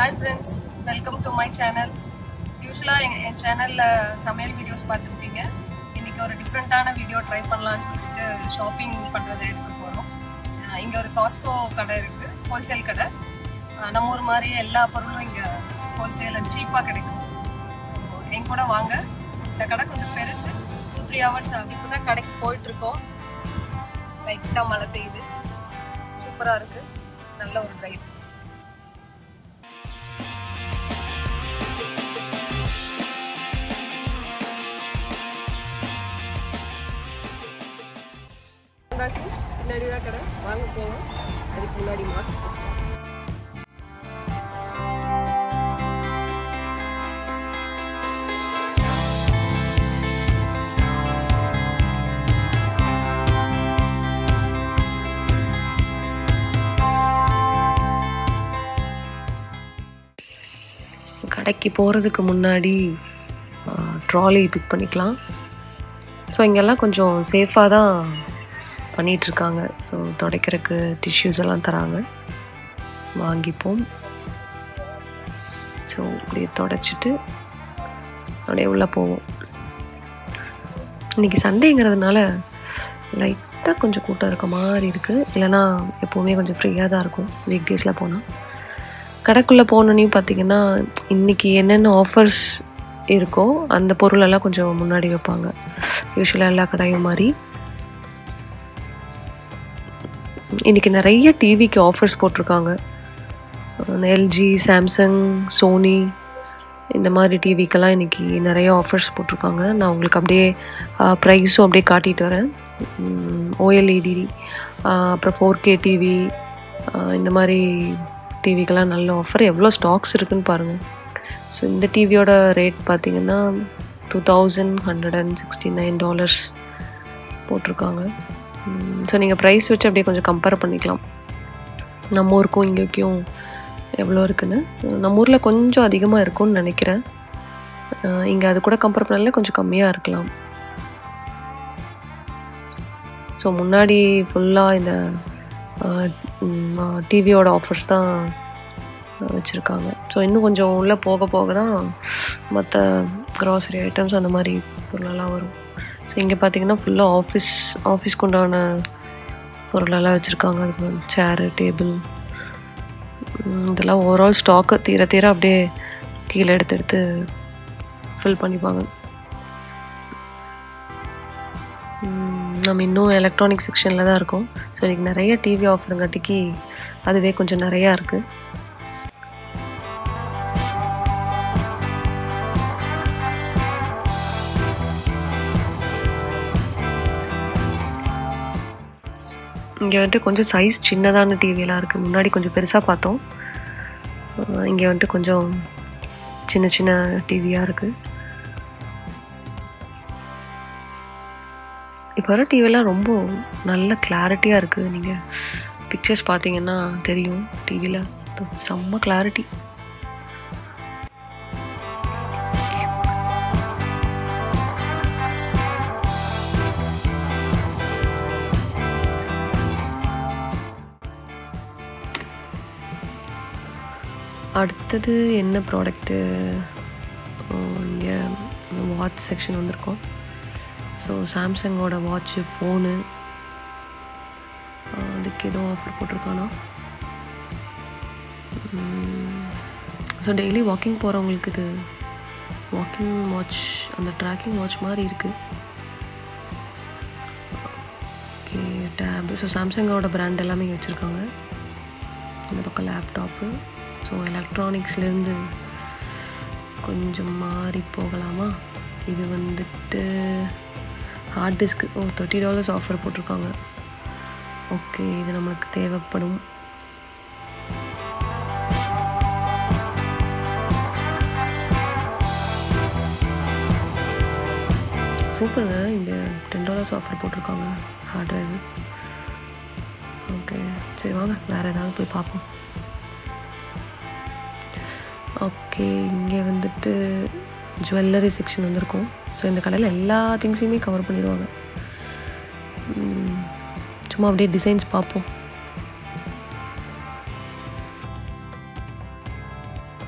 hi friends welcome to my channel யூஸ்வலாக எங்கள் என் சேனலில் சமையல் வீடியோஸ் பார்த்துருப்பீங்க இன்றைக்கி ஒரு டிஃப்ரெண்ட்டான வீடியோ ட்ரை பண்ணலான்னு சொல்லிட்டு ஷாப்பிங் பண்ணுறதை எடுக்க போகிறோம் இங்கே ஒரு காஸ்கோ கடை இருக்குது ஹோல்சேல் கடை அஹ் நம்ம ஊர் மாதிரி எல்லா பொருளும் இங்கே ஹோல்சேல் அண்ட் சீப்பாக கிடைக்கும் ஸோ என் கூட வாங்க இந்த கடை கொஞ்சம் பெருசு டூ த்ரீ ஹவர்ஸ் ஆகும் இப்போ தான் கடைக்கு போயிட்டுருக்கோம் லைட்டாக மழை பெய்யுது சூப்பராக இருக்குது நல்ல ஒரு ட்ரைவ் வந்தாச்சு பின்னாடி தான் கடை வாங்க போவோம் அதுக்கு முன்னாடி மாஸ்க் கடைக்கு போகிறதுக்கு முன்னாடி ட்ராலி பிக் பண்ணிக்கலாம் ஸோ இங்கெல்லாம் கொஞ்சம் சேஃபாக தான் பண்ணிகிட்ருக்காங்க ஸோ துடைக்கிறதுக்கு டிஷ்யூஸ் எல்லாம் தராங்க வாங்கிப்போம் ஸோ அப்படியே தொடச்சிட்டு அப்படியே உள்ளே போவோம் இன்னைக்கு சண்டேங்கிறதுனால லைட்டாக கொஞ்சம் கூட்டம் இருக்க மாதிரி இருக்குது இல்லைன்னா எப்போவுமே கொஞ்சம் ஃப்ரீயாக தான் இருக்கும் வீக் டேஸில் போனால் கடைக்குள்ளே போனோன்னையும் பார்த்தீங்கன்னா இன்னைக்கு என்னென்ன ஆஃபர்ஸ் இருக்கோ அந்த பொருளெல்லாம் கொஞ்சம் முன்னாடி வைப்பாங்க யூஸ்வலாக எல்லா கடையும் மாதிரி இன்னைக்கு நிறைய டிவிக்கு ஆஃபர்ஸ் போட்டிருக்காங்க எல்ஜி சாம்சங் சோனி இந்த மாதிரி டிவிக்கெல்லாம் இன்னைக்கு நிறைய ஆஃபர்ஸ் போட்டிருக்காங்க நான் உங்களுக்கு அப்படியே ப்ரைஸும் அப்படியே காட்டிட்டு வரேன் ஓஎல்இடி அப்புறம் ஃபோர் கே டிவி இந்த மாதிரி டிவிக்கெல்லாம் நல்ல ஆஃபர் எவ்வளோ ஸ்டாக்ஸ் இருக்குன்னு பாருங்கள் ஸோ இந்த டிவியோட ரேட் பார்த்தீங்கன்னா two thousand hundred and sixty nine dollars போட்டிருக்காங்க ஸோ நீங்கள் ப்ரைஸ் வச்சு அப்படியே கொஞ்சம் கம்பேர் பண்ணிக்கலாம் நம்ம ஊருக்கும் இங்கேக்கும் எவ்வளோ இருக்குன்னு நம்ம ஊரில் கொஞ்சம் அதிகமாக இருக்கும்னு நினைக்கிறேன் இங்கே அது கூட கம்பேர் பண்ணல கொஞ்சம் கம்மியாக இருக்கலாம் ஸோ முன்னாடி ஃபுல்லாக இந்த டிவியோட ஆஃபர்ஸ் தான் வச்சுருக்காங்க ஸோ இன்னும் கொஞ்சம் உள்ளே போக போக தான் மற்ற க்ராசரி ஐட்டம்ஸ் அந்த மாதிரி பொருளெல்லாம் வரும் ஸோ இங்கே பார்த்தீங்கன்னா ஃபுல்லாக ஆஃபீஸ் ஆஃபீஸ்க்கு உண்டான பொருளெல்லாம் வச்சுருக்காங்க அதுக்கு சேரு டேபிள் இதெல்லாம் ஓவரால் ஸ்டாக்கு தீர தீர அப்படியே கீழே எடுத்து எடுத்து ஃபில் பண்ணிப்பாங்க நம்ம இன்னும் எலக்ட்ரானிக் செக்ஷனில் தான் இருக்கோம் ஸோ இன்றைக்கி நிறைய டிவி ஆஃபருங்காட்டிக்கு அதுவே கொஞ்சம் நிறையா இருக்குது இங்கே வந்துட்டு கொஞ்சம் சைஸ் சின்னதான டிவியெல்லாம் இருக்குது முன்னாடி கொஞ்சம் பெருசாக பார்த்தோம் இங்கே வந்துட்டு கொஞ்சம் சின்ன சின்ன டிவியாக இருக்குது இப்போ வர டிவியெல்லாம் ரொம்ப நல்ல கிளாரிட்டியாக இருக்குது நீங்கள் பிக்சர்ஸ் பார்த்தீங்கன்னா தெரியும் டிவியில் செம்ம கிளாரிட்டி அடுத்தது என்ன ப்ராடக்ட்டு இங்கே வாட்ச் செக்ஷன் வந்திருக்கோம் ஸோ சாம்சங்கோட வாட்ச்சு ஃபோனு அதுக்கு எதுவும் ஆஃபர் போட்டிருக்கானா ஸோ டெய்லி வாக்கிங் போகிறவங்களுக்கு இது வாக்கிங் வாட்ச் அந்த ட்ராக்கிங் வாட்ச் மாதிரி இருக்குது ஓகே டேபு ஸோ சாம்சங்கோட பிராண்ட் எல்லாமே இங்கே வச்சுருக்காங்க இந்த பக்கம் லேப்டாப்பு ஸோ எலக்ட்ரானிக்ஸ்லேருந்து கொஞ்சம் மாறி போகலாமா இது வந்துட்டு hard disk oh thirty dollars offer போட்டிருக்காங்க ஓகே இது நம்மளுக்கு தேவைப்படும் சூப்பருங்க இங்கே டென் டாலர்ஸ் ஆஃபர் போட்டிருக்காங்க ஹார்ட் ட்ரைவு ஓகே சரி வாங்க வேறு ஏதாவது போய் பார்ப்போம் ஓகே இங்கே வந்துட்டு ஜுவல்லரி செக்ஷன் வந்திருக்கும் ஸோ இந்த கடையில் எல்லா திங்ஸையுமே கவர் பண்ணிடுவாங்க சும்மா அப்படியே டிசைன்ஸ் பார்ப்போம்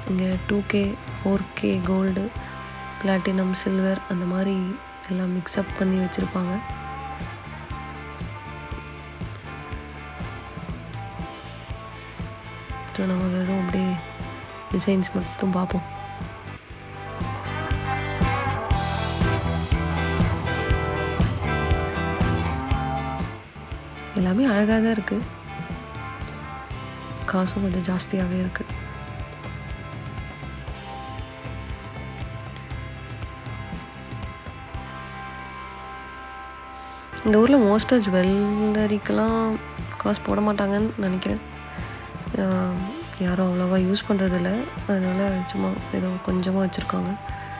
இங்கே two K four K gold platinum silver அந்த மாதிரி எல்லாம் மிக்ஸ்அப் பண்ணி வச்சுருப்பாங்க ஸோ நம்ம வெறும் அப்படியே டிசைன்ஸ் மட்டும் பார்ப்போம் எல்லாமே அழகாக தான் இருக்குது காசும் கொஞ்சம் ஜாஸ்தியாகவே இருக்குது இந்த ஊரில் மோஸ்ட்டாக ஜுவல்லரிக்கெல்லாம் காசு போட மாட்டாங்கன்னு நினைக்கிறேன் ஆஹ் யாரும் அவ்வளோவா யூஸ் பண்ணுறதில்ல அதனால் சும்மா ஏதோ கொஞ்சமாக வச்சுருக்காங்க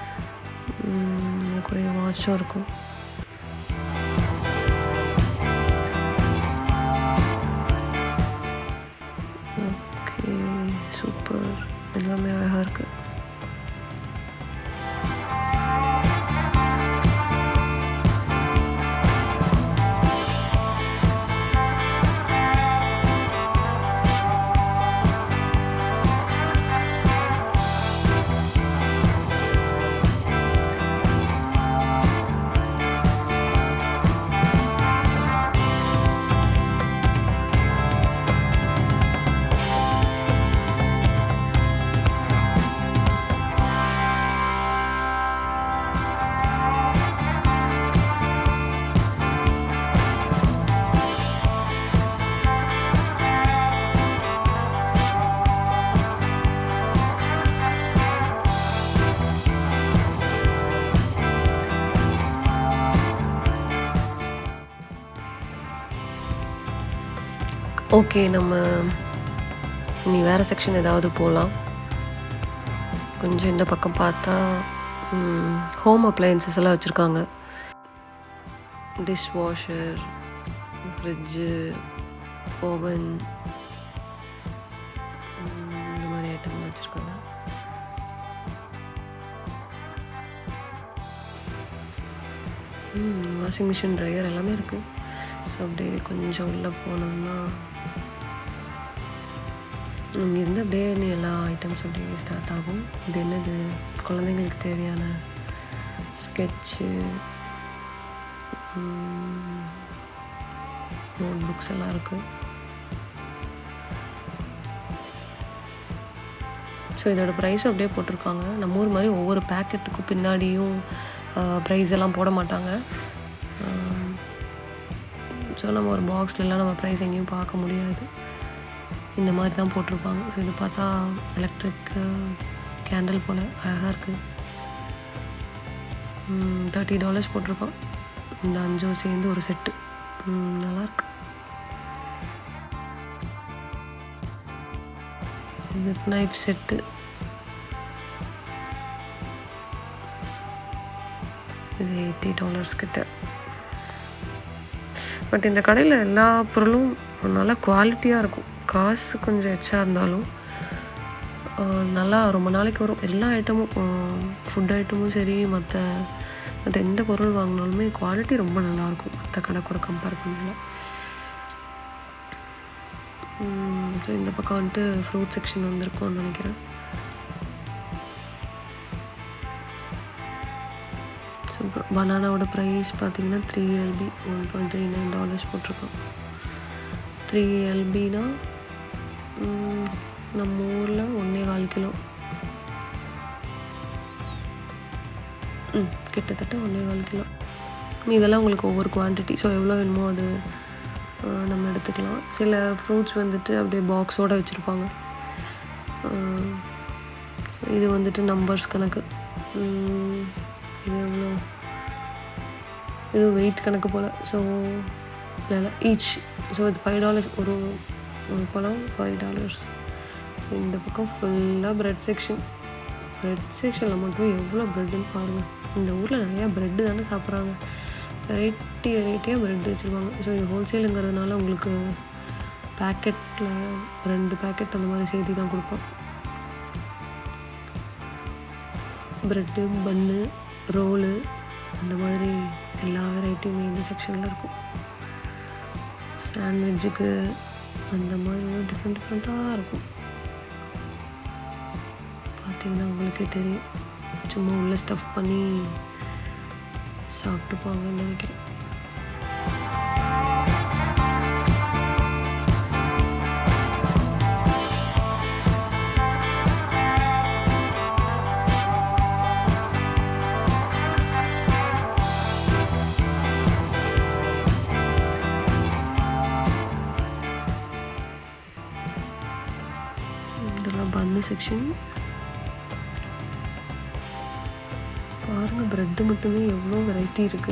அது கூட வாட்சும் இருக்கும் ஓகே சூப்பர் எல்லாமே அழகாக இருக்குது ஓகே நம்ம இனி வேறு செக்ஷன் ஏதாவது போகலாம் கொஞ்சம் இந்த பக்கம் பார்த்தா ஹோம் அப்ளையன்சஸ் எல்லாம் வச்சுருக்காங்க டிஷ் வாஷர் ஃப்ரிட்ஜு ஓவன் இந்த மாதிரி ஐட்டம்லாம் வச்சுருக்காங்க வாஷிங் மிஷின் ட்ரையர் எல்லாமே இருக்குது ஸோ அப்படியே கொஞ்சம் உள்ளே போனோம்னா இங்கேருந்து அப்படியே நீ எல்லா ஐட்டம்ஸ் அப்படியே ஸ்டார்ட் ஆகும் இது என்னது குழந்தைங்களுக்கு தேவையான ஸ்கெட்சு நோட் புக்ஸ் எல்லாம் இருக்குது ஸோ இதோட ப்ரைஸ் அப்படியே போட்டிருக்காங்க நம்ம ஊர் மாதிரி ஒவ்வொரு பேக்கெட்டுக்கும் பின்னாடியும் ப்ரைஸ் எல்லாம் போட மாட்டாங்க ஸோ நம்ம ஒரு பாக்ஸ்லலாம் நம்ம ப்ரைஸ் எங்கேயும் பார்க்க முடியாது இந்த மாதிரி தான் போட்டிருப்பாங்க ஸோ இது பார்த்தா எலக்ட்ரிக் கேண்டில் போல் அழகாக இருக்குது தேர்ட்டி டாலர்ஸ் போட்டிருக்கோம் இந்த அஞ்சும் சேர்ந்து ஒரு செட்டு நல்லாயிருக்கு இது நைஃப் செட்டு இது எயிட்டி டாலர்ஸ் கிட்ட பட் இந்த கடையில் எல்லா பொருளும் நல்லா குவாலிட்டியாக இருக்கும் காசு கொஞ்சம் எச்சா இருந்தாலும் நல்லா ரொம்ப நாளைக்கு வரும் எல்லா ஐட்டமும் ஃபுட் ஐட்டமும் சரி மற்ற மற்ற எந்த பொருள் வாங்கினாலுமே குவாலிட்டி ரொம்ப நல்லாயிருக்கும் மற்ற கடை கூட கம்பேர் பண்ணலாம் ஸோ இந்த பக்கம் வந்துட்டு ஃப்ரூட் செக்ஷன் வந்திருக்கோம்னு நினைக்கிறேன் ஸோ பனானாவோட ப்ரைஸ் பார்த்தீங்கன்னா three LB one point three nine dollars போட்டிருக்கோம் த்ரீ எல்பினா நம்ம ஊரில் ஒன்றே கால் கிலோ ம் கிட்டத்தட்ட ஒன்றே கால் கிலோ இதெல்லாம் உங்களுக்கு ஒவ்வொரு குவான்டிட்டி ஸோ எவ்வளோ வேணுமோ அது நம்ம எடுத்துக்கலாம் சில ஃப்ரூட்ஸ் வந்துட்டு அப்படியே பாக்ஸோடு வச்சுருப்பாங்க இது வந்துட்டு நம்பர்ஸ் கணக்கு இது எவ்வளோ இது வெயிட் கணக்கு போல் ஸோ இல்லை ஈச் ஸோ இது ஃபைவ் டாலர்ஸ் ஒரு ஒரு பழம் ஃபைவ் டாலர்ஸ் ஸோ இந்த பக்கம் ஃபுல்லாக ப்ரெட் செக்ஷன் ப்ரெட் செக்ஷனில் மட்டும் எவ்வளோ ப்ரெட்டுன்னு பாருங்கள் இந்த ஊரில் நிறையா ப்ரெட்டு தானே சாப்பிட்றாங்க வெரைட்டி வெரைட்டியாக ப்ரெட் வச்சுருப்பாங்க ஸோ இது ஹோல்சேலுங்கிறதுனால உங்களுக்கு பேக்கெட்டில் ரெண்டு பேக்கெட் அந்த மாதிரி சேர்த்து தான் கொடுப்போம் ப்ரெட்டு பன்னு ரோலு அந்த மாதிரி எல்லா வெரைட்டியுமே இந்த செக்ஷனில் இருக்கும் சாண்ட்விட்சுக்கு அந்த மாதிரி டிஃப்ரெண்ட் டிஃப்ரெண்ட்டாக இருக்கும் பார்த்தீங்கன்னா உங்களுக்கே தெரியும் சும்மா உள்ள ஸ்டஃப் பண்ணி சாப்பிட்டுப்பாங்கன்னு நினைக்கிறேன் இதெல்லாம் பன்னு செக்ஷன் பாருங்க பிரெட் மட்டுமே எவ்வளோ வெரைட்டி இருக்கு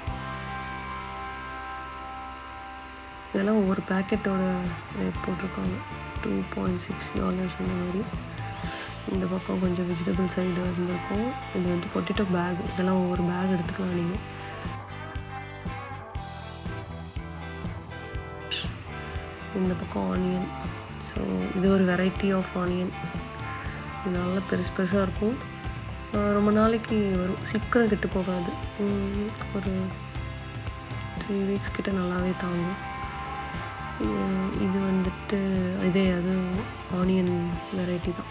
இதெல்லாம் ஒவ்வொரு பேக்கெட்டோட ரேட் போட்டிருக்காங்க டூ பாயிண்ட் சிக்ஸ் டாலர்ஸ் இந்த மாதிரி இந்த பக்கம் கொஞ்சம் வெஜிடபிள் சைடு இருந்திருக்கும் இது வந்து பொட்டேட்டோ பேக் இதெல்லாம் ஒவ்வொரு பேக் எடுத்துக்கலாம் நீங்கள் இந்த பக்கம் ஆனியன் ஸோ இது ஒரு வெரைட்டி ஆஃப் ஆனியன் இது நல்லா பெருசு பெருசாக இருக்கும் ஆஹ் ரொம்ப நாளைக்கு வரும் சீக்கிரம் கெட்டு போகாது உம் ஒரு த்ரீ வீக்ஸ் கிட்ட நல்லாவே தாங்கும் இது- இது வந்துட்டு இதே அது ஆனியன் வெரைட்டி தான்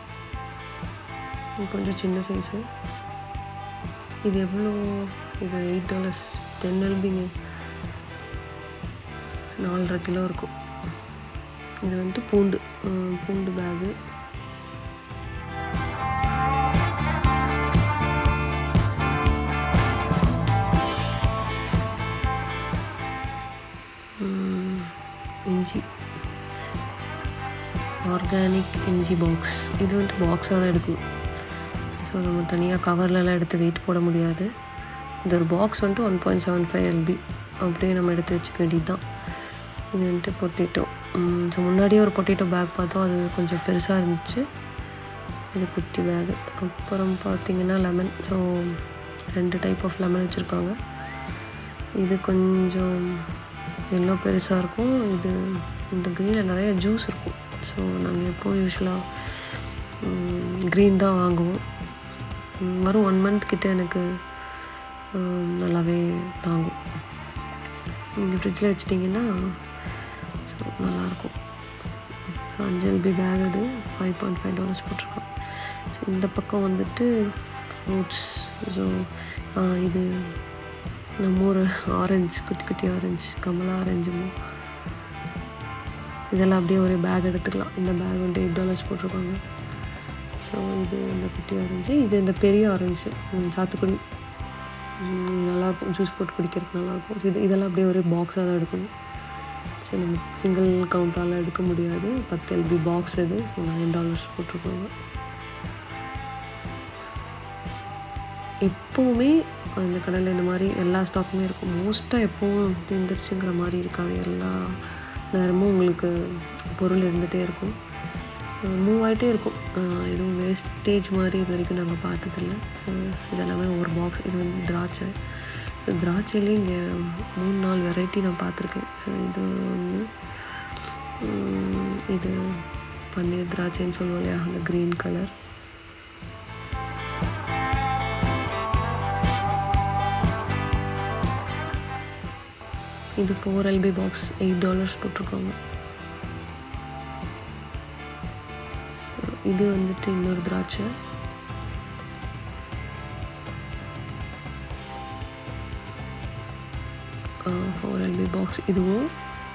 இது கொஞ்சம் சின்ன சைஸு இது எவ்வளோ இது எயிட் டாலர்ஸ் டென் எல்பிங்க நாலரை கிலோ இருக்கும் இது வந்துட்டு பூண்டு உம், பூண்டு பேகு இஞ்சி ஆர்கானிக் இஞ்சி பாக்ஸ் இது வந்துட்டு பாக்ஸாக தான் எடுக்கணும் ஸோ நம்ம தனியாக கவர்லலாம் எடுத்து வெயிட் போட முடியாது இது ஒரு பாக்ஸ் வந்துட்டு one point seven five LB அப்படியே நம்ம எடுத்து வச்சுக்க வேண்டியது தான் இது வந்துட்டு பொட்டேட்டோ ஸோ முன்னாடியே ஒரு பொட்டேட்டோ பேக் பார்த்தோம் அது கொஞ்சம் பெருசாக இருந்துச்சு இது குட்டி பேக் அப்புறம் பார்த்தீங்கன்னா லெமன் ஸோ ரெண்டு டைப் ஆஃப் லெமன் வச்சுருக்காங்க இது கொஞ்சம் எல்லோ பெருசாக இருக்கும் இது இந்த க்ரீனில் நிறைய ஜூஸ் இருக்கும் ஸோ நாங்கள் எப்போ யூஸ்வலாக க்ரீன் தான் வாங்குவோம் உம், வரும் ஒன் மந்த் கிட்ட எனக்கு உம், நல்லாவே தாங்கும் நீங்கள் ஃப்ரிட்ஜில் வச்சிட்டிங்கன்னா ஸோ நல்லாயிருக்கும் ஸோ அஞ்சு எல்பி பேக் அது ஃபைவ் பாயிண்ட் ஃபைவ் டாலர்ஸ் போட்டிருக்கோம் ஸோ இந்த பக்கம் வந்துட்டு ஃப்ரூட்ஸ் ஸோ இது நம்ம ஊர் ஆரஞ்சு குட்டி குட்டி ஆரஞ்சு கமலா ஆரஞ்சுமோ இதெல்லாம் அப்படியே ஒரு பேக் எடுத்துக்கலாம் இந்த பேக் வந்து எயிட் டாலர்ஸ் போட்டிருக்காங்க ஸோ இது இந்த குட்டி ஆரஞ்சு இது இந்த பெரிய ஆரஞ்சு ம், சாத்துக்குடி ம், இது நல்லாயிருக்கும் ஜூஸ் போட்டு குடிக்கிறதுக்கு நல்லாயிருக்கும் ஸோ இது இதெல்லாம் அப்படியே ஒரு பாக்ஸாக தான் எடுக்கணும் ஸோ நம்ம சிங்கிள் கவுண்டால் எடுக்க முடியாது பத்து எல்பி பாக்ஸ் இது ஸோ நைன் டாலர்ஸ் போட்டிருக்காங்க எப்போவுமே அந்த கடையில் இந்த மாதிரி எல்லா ஸ்டாக்குமே இருக்கும் மோஸ்ட்டாக எப்போவும் தீர்ந்துருச்சுங்கிற மாதிரி இருக்காது எல்லா நேரமும் உங்களுக்கு பொருள் இருந்துகிட்டே இருக்கும் மூவ் ஆகிட்டே இருக்கும் அஹ் எதுவும் வேஸ்டேஜ் மாதிரி இது வரைக்கும் நாங்கள் பார்த்ததில்ல ஸோ இதெல்லாமே ஒரு பாக்ஸ் இது வந்து திராட்சை ஸோ திராட்சையிலே இங்கே மூணு நாலு வெரைட்டி நான் பார்த்துருக்கேன் ஸோ இது ஒன்று இது பன்னீர் திராட்சைன்னு சொல்லுவோம் இல்லையா அந்த க்ரீன் கலர் இது four LB box eight dollars போட்டிருக்காங்க So, இது வந்துட்டு இன்னொரு திராட்சை ஃபோர் எல்பி பாக்ஸ் இதுவும்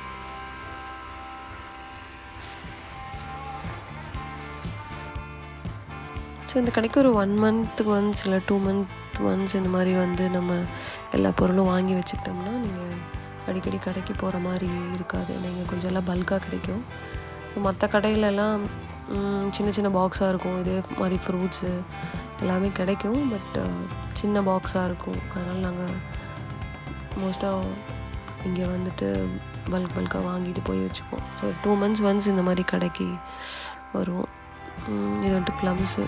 ஸோ இந்த கடைக்கு ஒரு ஒன் மந்த்துக்கு ஒன்ஸ் இல்லை டூ மந்த் ஒன்ஸ் இந்த மாதிரி வந்து நம்ம எல்லா பொருளும் வாங்கி வச்சுக்கிட்டோம்னா நீங்கள் அடிக்கடி கடைக்கு போகிற மாதிரி இருக்காது நீங்கள் கொஞ்சம் எல்லாம் பல்காக கிடைக்கும் ஸோ மற்ற கடையிலலாம் ம், சின்ன சின்ன பாக்ஸாக இருக்கும் இதே மாதிரி ஃப்ரூட்ஸு எல்லாமே கிடைக்கும் பட் சின்ன பாக்ஸாக இருக்கும் அதனால் நாங்கள் மோஸ்ட்டாக இங்கே வந்துட்டு பல்க் பல்காக வாங்கிட்டு போய் வச்சுப்போம் ஸோ டூ மந்த்ஸ் ஒன்ஸ் இந்த மாதிரி கடைக்கு வருவோம் ம், இது வந்துட்டு ப்ளம்ஸு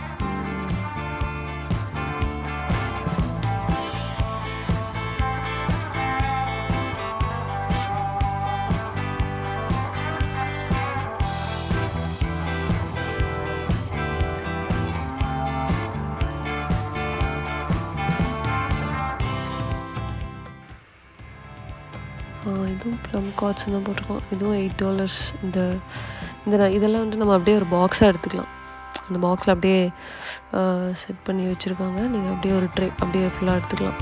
இதுவும் ப்ளம் கார்ட்ஸ் தான் போட்டிருக்கோம் இதுவும் எயிட் டாலர்ஸ் இந்த இந்த நான் இதெல்லாம் வந்துட்டு நம்ம அப்படியே ஒரு பாக்ஸாக எடுத்துக்கலாம் அந்த பாக்ஸில் அப்படியே செட் பண்ணி வச்சுருக்காங்க நீங்கள் அப்படியே ஒரு ட்ரே அப்படியே ஃபுல்லாக எடுத்துக்கலாம்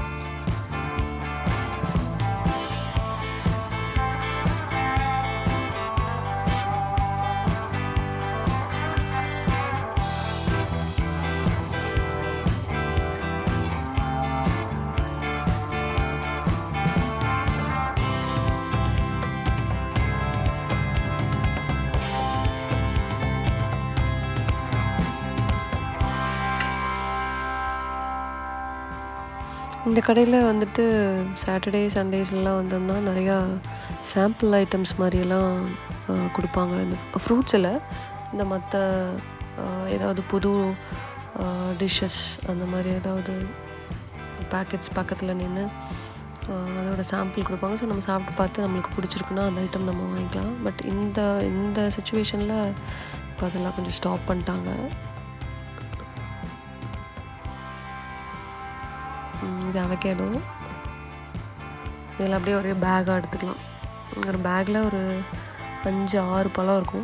இந்த கடையில் வந்துட்டு சாட்டர்டே சண்டேஸ்லாம் வந்தோம்னா நிறையா சாம்பிள் ஐட்டம்ஸ் மாதிரியெல்லாம் ஆஹ், கொடுப்பாங்க இந்த ஃப்ரூட்ஸில் இந்த மற்ற ஏதாவது புது டிஷ்ஷஸ் அந்த மாதிரி ஏதாவது பேக்கெட்ஸ் பக்கத்தில் நின்று அதோட சாம்பிள் கொடுப்பாங்க ஸோ நம்ம சாப்பிட்டு பார்த்து நம்மளுக்கு பிடிச்சிருக்குன்னா அந்த ஐட்டம் நம்ம வாங்கிக்கலாம் பட் இந்த இந்த சுச்சுவேஷனில் இப்போ அதெல்லாம் கொஞ்சம் ஸ்டாப் பண்ணிட்டாங்க ம், இது அவகேடோ இதில் அப்படியே ஒரே பேக்காக எடுத்துக்கலாம் ஒரு பேக்கில் ஒரு அஞ்சு ஆறு பழம் இருக்கும்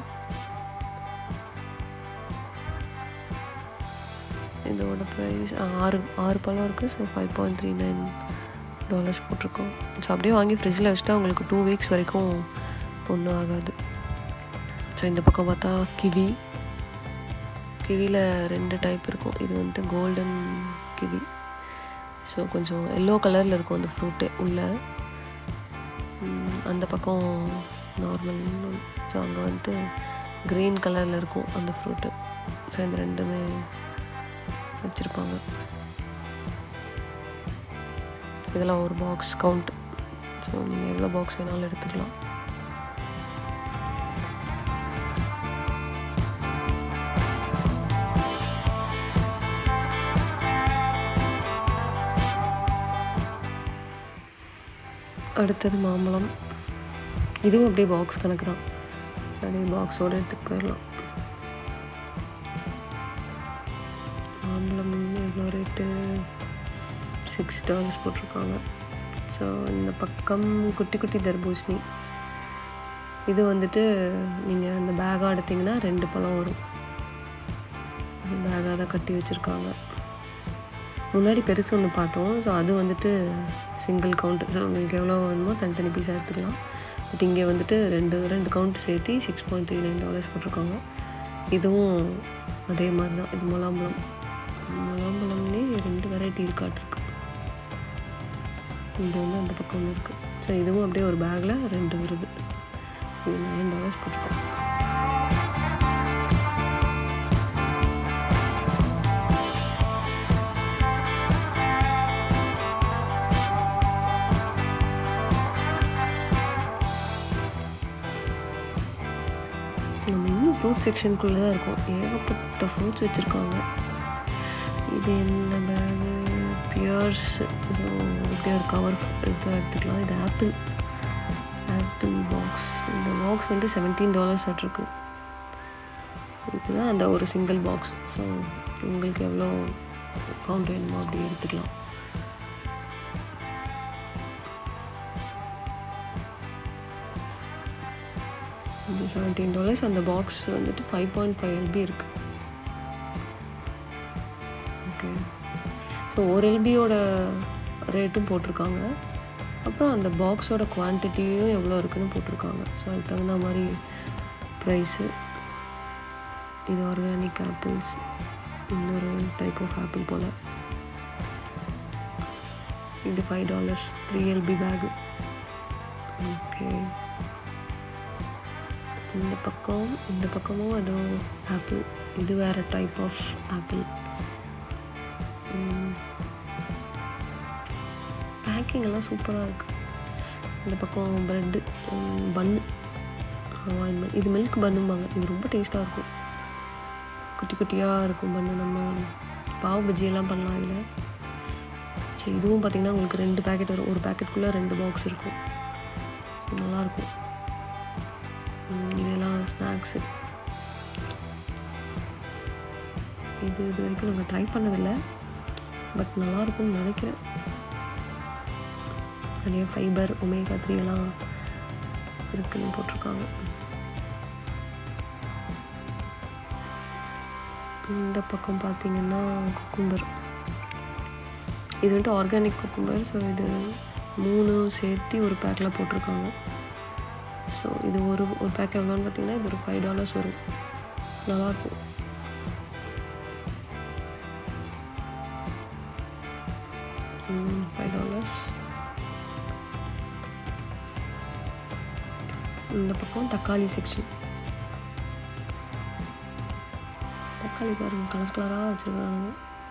இதோட ப்ரைஸ் ஆறு ஆறு பழம் இருக்குது so five point three nine dollars போட்டிருக்கோம் ஸோ அப்படியே வாங்கி ஃப்ரிட்ஜில் வச்சுட்டா உங்களுக்கு டூ வீக்ஸ் வரைக்கும் ஒன்றும் ஆகாது ஸோ இந்த பக்கம் பார்த்தா கிவி கிவியில் ரெண்டு டைப் இருக்கும் இது வந்துட்டு கோல்டன் கிவி ஸோ கொஞ்சம் எல்லோ கலரில் இருக்கும் அந்த ஃப்ரூட்டு உள்ள ம், அந்த பக்கம் நார்மல் ஸோ அங்கே வந்துட்டு க்ரீன் கலரில் இருக்கும் அந்த ஃப்ரூட்டு ஸோ இந்த ரெண்டுமே வச்சுருப்பாங்க இதெல்லாம் ஒரு பாக்ஸ் கவுண்ட் ஸோ நீங்கள் எவ்வளோ பாக்ஸ் வேணாலும் எடுத்துக்கலாம் அடுத்தது மாம்பழம் இதுவும் அப்படியே பாக்ஸ் கணக்கு தான் அப்படியே பாக்ஸோடு எடுத்துகிட்டு போயிடலாம் மாம்பழம் எவ்வளோ ரேட்டு சிக்ஸ் டாலர்ஸ் போட்டிருக்காங்க ஸோ இந்த பக்கம் குட்டி குட்டி தர்பூசணி இது வந்துட்டு நீங்கள் அந்த பேக்காக எடுத்தீங்கன்னா ரெண்டு பழம் வரும் பேக்காக தான் கட்டி வச்சுருக்காங்க முன்னாடி பெருசு ஒன்று பார்த்தோம் ஸோ அது வந்துட்டு சிங்கிள் கவுண்ட் ஸோ உங்களுக்கு எவ்வளோ வேணுமோ தனித்தனி பீஸாக எடுத்துக்கலாம் பட் இங்கே வந்துட்டு ரெண்டு ரெண்டு கவுண்ட் சேர்த்து six point three nine dollars போட்டிருக்காங்க இதுவும் அதே மாதிரி தான் இது முலாம்பழம் முலாம்பழம்லேயே ரெண்டு வெரைட்டி இருக்காட்டிருக்கு இது வந்து அந்த பக்கம் ஒன்று இருக்குது ஸோ இதுவும் அப்படியே ஒரு பேக்கில் ரெண்டு வருது இது நைன் டாலர்ஸ் போட்டிருக்கோம் நம்ம இன்னும் ஃப்ரூட் செக்ஷனுக்குள்ளே தான் இருக்கோம் ஏகப்பட்ட ஃப்ரூட்ஸ் வச்சுருக்காங்க இது என்ன பேகு பியர்ஸ் ஸோ இப்படியே ஒரு கவர் இதாக எடுத்துக்கலாம் இது ஆப்பிள் ஆப்பிள் பாக்ஸ் இந்த பாக்ஸ் வந்து செவன்டீன் டாலர்ஸ் ஆட்டிருக்கு இதுதான் அந்த ஒரு சிங்கிள் பாக்ஸ் ஸோ உங்களுக்கு எவ்வளோ கவுண்ட் வேணுமோ அப்படி எடுத்துக்கலாம் இது செவன்டீன் டாலர்ஸ் அந்த பாக்ஸ் வந்துட்டு ஃபைவ் பாயிண்ட் ஃபைவ் எல்பி இருக்கு ஓகே ஸோ ஒரு எல்பியோட ரேட்டும் போட்டிருக்காங்க அப்புறம் அந்த பாக்ஸோட குவான்டிட்டியும் எவ்வளோ இருக்குன்னு போட்டிருக்காங்க ஸோ அதுக்கு தகுந்த மாதிரி ப்ரைஸு இது ஆர்கானிக் ஆப்பிள்ஸ் இன்னொரு டைப் ஆஃப் ஆப்பிள் போல் இது five dollars three LB pack okay இந்த பக்கம் இந்த பக்கமும் ஏதோ ஆப்பிள் இது வேற டைப் ஆஃப் ஆப்பிள் பேக்கிங் எல்லாம் சூப்பராக இருக்கு இந்த பக்கம் ப்ரெட்டு பன்னு ஹவாயின் பன் இது மில்க் பண்ணும்பாங்க இது ரொம்ப டேஸ்ட்டாக இருக்கும் குட்டி குட்டியாக இருக்கும் பண்ணு நம்ம பாவ் பஜ்ஜி எல்லாம் பண்ணலாம் இதில் சரி இதுவும் பார்த்தீங்கன்னா உங்களுக்கு ரெண்டு பேக்கெட் வரும் ஒரு பேக்கெட்குள்ளே ரெண்டு பாக்ஸ் இருக்கும் நல்லாயிருக்கும் இதெல்லாம் ஸ்நாக்ஸு இது இது வரைக்கும் நாங்கள் ட்ரை பண்ணதில்லை பட் நல்லாயிருக்கும்னு நினைக்கிறேன் நிறைய ஃபைபர் ஒமேகா த்ரீ எல்லாம் இருக்குன்னு போட்டிருக்காங்க இந்த பக்கம் பார்த்தீங்கன்னா குக்கும்பர் இது வந்துட்டு ஆர்கானிக் குக்கும்பர் ஸோ இது மூணு சேர்த்து ஒரு பேக்கில் போட்டிருக்காங்க ஸோ இது ஒரு ஒரு பேக் எவ்வளோன்னு பார்த்தீங்கன்னா இது ஒரு ஃபைவ் டாலர்ஸ் வரும் நல்லாயிருக்கும் ஃபைவ் டாலர்ஸ் இந்த பக்கம் தக்காளி செக்ஷன் தக்காளி பாருங்க கலர் கலராக வச்சுருக்காங்க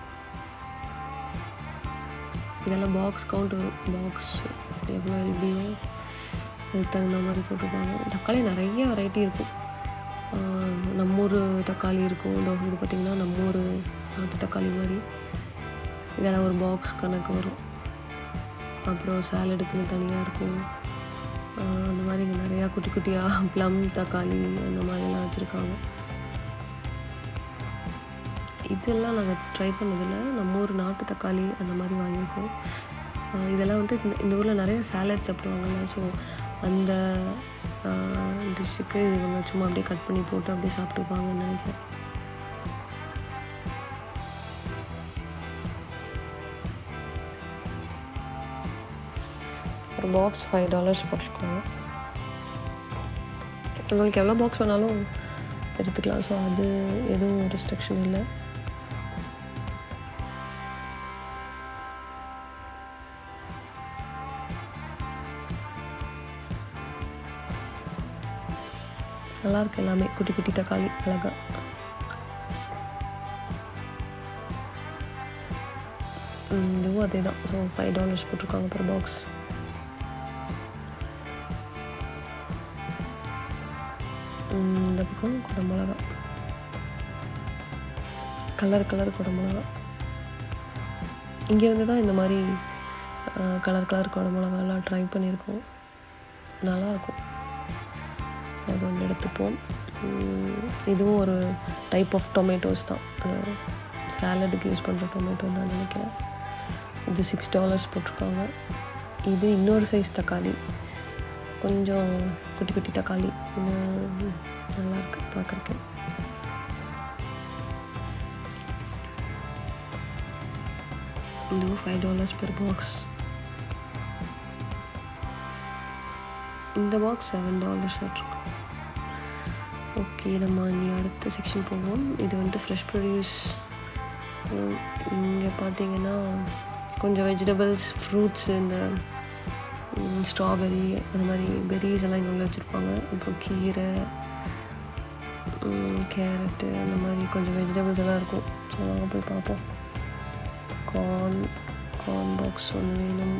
இதெல்லாம் பாக்ஸ் கவுண்ட் வரும் பாக்ஸ் எவ்வளோ எல்பியோ அதுக்கு தகுந்த மாதிரி போட்டிருப்பாங்க தக்காளி நிறைய வெரைட்டி இருக்கும் ஆஹ் நம்ம ஊர் தக்காளி இருக்கும் இதோ இது பார்த்திங்கன்னா நம்ம ஊர் நாட்டு தக்காளி மாதிரி இதெல்லாம் ஒரு பாக்ஸ் கணக்கு வரும் அப்புறம் சாலடுக்குன்னு தனியாக இருக்கும் ஆஹ் அந்த மாதிரி இங்கே நிறையா குட்டி குட்டியாக ப்ளம் தக்காளி அந்த மாதிரிலாம் வச்சுருக்காங்க இதெல்லாம் நாங்கள் ட்ரை பண்ணதில்ல நம்ம ஊர் நாட்டு தக்காளி அந்த மாதிரி வாங்கியிருக்கோம் ஆஹ் இதெல்லாம் வந்துட்டு இந்த இந்த ஊரில் நிறைய சாலட் சாப்பிடுவாங்கல்ல ஸோ அந்த டிஷ்ஷுக்கு இவங்க சும்மா அப்படியே கட் பண்ணி போட்டு அப்படியே சாப்பிட்டுப்பாங்கன்னு நினைக்கிறேன் ஒரு பாக்ஸ் ஃபைவ் டாலர்ஸ் போட்டிருக்காங்க உங்களுக்கு எவ்வளோ பாக்ஸ் வேணாலும் எடுத்துக்கலாம் ஸோ அது எதுவும் ரெஸ்ட்ரிக்ஷன் இல்லை நல்லா இருக்கு எல்லாமே குட்டி குட்டி தக்காளி அழகா ம், இதுவும் அதே தான் ஸோ ஃபைவ் டாலர்ஸ் போட்டிருக்காங்க per பாக்ஸ் இந்த பக்கம் குடமிளகா கலர் கலர் குடமிளகா இங்கே வந்து தான் இந்த மாதிரி கலர் கலர் குடமிளகாலாம் ட்ரை பண்ணியிருக்கோம் நல்லாயிருக்கும் அது ஒன்று எடுத்துப்போம் உம், இதுவும் ஒரு டைப் ஆஃப் டொமேட்டோஸ் தான் சாலடுக்கு யூஸ் பண்ணுற டொமேட்டோ தான் நினைக்கிறேன் இது சிக்ஸ் டாலர்ஸ் போட்டிருக்காங்க இது இன்னொரு சைஸ் தக்காளி கொஞ்சம் குட்டி குட்டி தக்காளி இது நல்லா இருக்கு பார்க்குறக்கு இதுவும் ஃபைவ் டாலர்ஸ் பெர் பாக்ஸ் இந்த பாக்ஸ் செவன் டாலர்ஸ் இருக்கும் ஓகே நம்ம இனி அடுத்த செக்ஷன் போவோம் இது வந்துட்டு ஃப்ரெஷ் ப்ரொடியூஸ் இங்கே பார்த்தீங்கன்னா கொஞ்சம் வெஜிடபிள்ஸ் ஃப்ரூட்ஸ் இந்த ஸ்ட்ராபெரி அந்த மாதிரி பெரிஸ் எல்லாம் இங்கே உள்ள வச்சுருப்பாங்க அப்புறம் கீரை கேரட்டு அந்த மாதிரி கொஞ்சம் வெஜிடபிள்ஸ் எல்லாம் இருக்கும் ஸோ வாங்க போய் பார்ப்போம் கார்ன் கார்ன் பாக்ஸ் ஒன்று வேணும்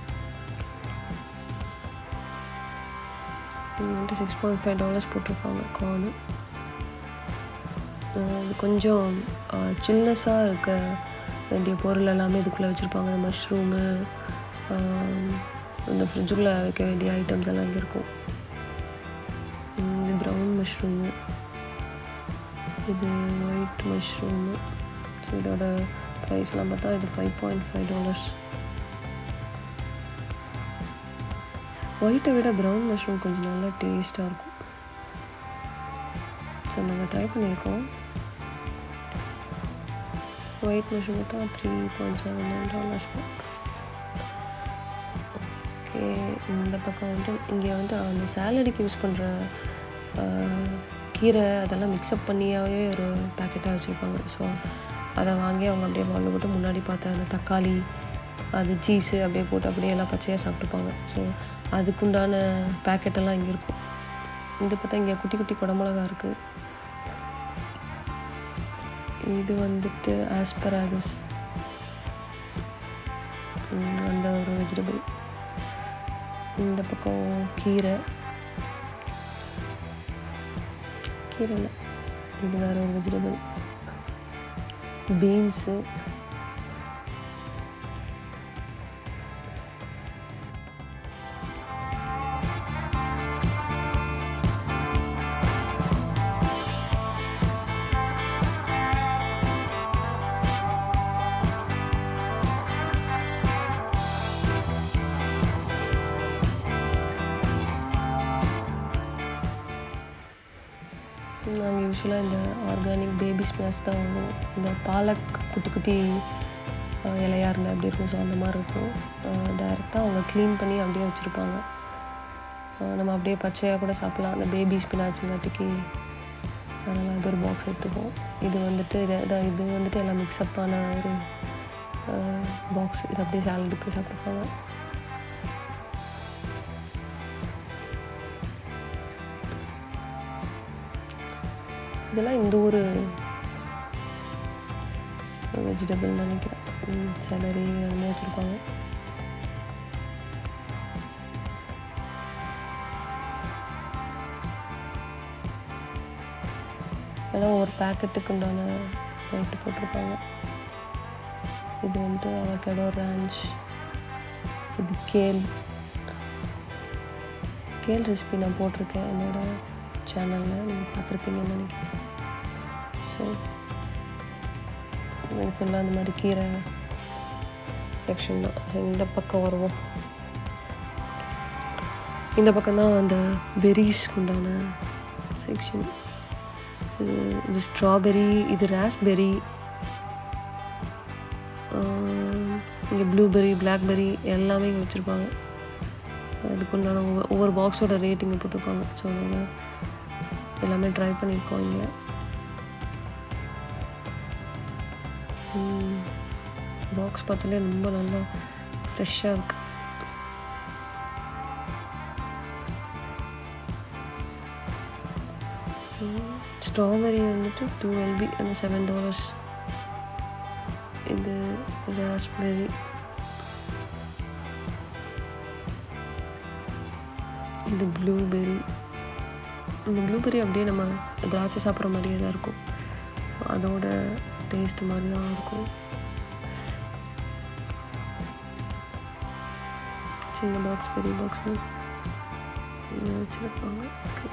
வந்துட்டு சிக்ஸ் பாயிண்ட் ஃபைவ் டாலர்ஸ் போட்டிருக்காங்க கார்னு இது கொஞ்சம் சில்னஸாக இருக்க வேண்டிய பொருள் எல்லாமே இதுக்குள்ளே வச்சுருப்பாங்க இந்த மஷ்ரூமு இந்த ஃப்ரிட்ஜுக்குள்ளே வைக்க வேண்டிய ஐட்டம்ஸ் எல்லாம் இங்கே இருக்கும் உம், இது ப்ரௌன் மஷ்ரூமு இது ஒயிட் மஷ்ரூமு ஸோ இதோட ப்ரைஸ்லாம் பார்த்தா இது ஃபைவ் பாயிண்ட் ஃபைவ் டாலர்ஸ் ஒயிட்டை விட ப்ரௌன் மஷ்ரூம் கொஞ்சம் நல்லா டேஸ்ட்டாக இருக்கும் ஸோ நாங்கள் ட்ரை பண்ணியிருக்கோம் ஒயிட் மஷ்ரூம் தான் three point seven nine dollars தான் ஓகே இந்த பக்கம் வந்துட்டு இங்கே வந்து அந்த சாலடுக்கு யூஸ் பண்ணுற கீரை அதெல்லாம் மிக்ஸ்அப் பண்ணியாவே ஒரு பேக்கெட்டாக வச்சுருப்பாங்க ஸோ அதை வாங்கி அவங்க அப்படியே வாழ போட்டு முன்னாடி பார்த்த அந்த தக்காளி அது சீஸு அப்படியே போட்டு அப்படியே எல்லாம் பச்சையாக சாப்பிட்டுப்பாங்க ஸோ அதுக்குண்டான பேக்கெட்டெல்லாம் இங்கே இருக்கும் இது பார்த்தா இங்கே குட்டி குட்டி குடமிளகா இருக்குது இது வந்துட்டு ஆஸ்பராகஸ் அந்த ஒரு வெஜிடபிள் இந்த பக்கம் கீரை கீரை இல்லை இது வேற ஒரு வெஜிடபிள் பீன்ஸு நாங்கள் யூஸ்வலாக இந்த ஆர்கானிக் பேபி ஸ்பினாச் தான் வாங்குவோம் இந்த பாலக் குட்டி குட்டி அஹ், இலையா இருந்தால் எப்படி இருக்கும் ஸோ அந்த மாதிரி இருக்கும் டைரெக்டாக அவங்க க்ளீன் பண்ணி அப்படியே வச்சுருப்பாங்க நம்ம அப்படியே பச்சையாக கூட சாப்பிட்லாம் அந்த பேபி ஸ்பினாச்சுங்காட்டிக்கு அதனால் அது ஒரு பாக்ஸ் எடுத்துப்போம் இது வந்துட்டு இது இதான் இது வந்துட்டு எல்லாம் மிக்ஸ்அப்பான ஒரு பாக்ஸ் இது அப்படியே சாலடுக்கு சாப்பிட்ருப்பாங்க இதெல்லாம் இந்த ஒரு வெஜிடபிள் நினைக்கிறேன் சேலரி எல்லாமே வச்சுருப்பாங்க எல்லாம் ஒரு பேக்கெட்டுக்கு உண்டான ரேட்டு போட்டிருப்பாங்க இது வந்துட்டு அவகேடோ ரேஞ்ச் இது கேல் கேல் ரெசிபி நான் போட்டிருக்கேன் என்னோட சேனலில் நீங்கள் பார்த்துருப்பீங்கன்னு நினைக்கிறேன் ஸோ இது ஃபுல்லாக அந்த மாதிரி கீரை செக்ஷன் தான் ஸோ இந்த பக்கம் வருவோம் இந்த பக்கம் தான் அந்த பெரிஸ்க்கு உண்டான செக்ஷன் ஸோ இது ஸ்ட்ராபெரி இது ராஸ்பெரி இங்கே ப்ளூபெரி பிளாக்பெரி எல்லாமே இங்கே வச்சுருப்பாங்க ஸோ அதுக்குண்டான ஒவ்வொரு ஒவ்வொரு பாக்ஸோட ரேட் இங்கே போட்டிருப்பாங்க ஸோ நாங்கள் எல்லாமே ட்ரை பண்ணியிருக்கோம் இங்கே பாக்ஸ் பார்த்தாலே ரொம்ப நல்லா ஃப்ரெஷ்ஷாக இருக்கு ஸ்ட்ராபெரி வந்துட்டு டூ எல்பி அந்த செவன் டாலர்ஸ் இது ராஸ்பெரி இது ப்ளூபெரி இந்த ப்ளூபெரி அப்படியே நம்ம திராட்சை சாப்பிட்ற மாதிரியே தான் இருக்கும் ஸோ அதோட டேஸ்ட் மாதிரி தான் இருக்கும் சின்ன பாக்ஸ் பெரிய பாக்ஸ்னு வச்சுருப்பாங்க ஓகே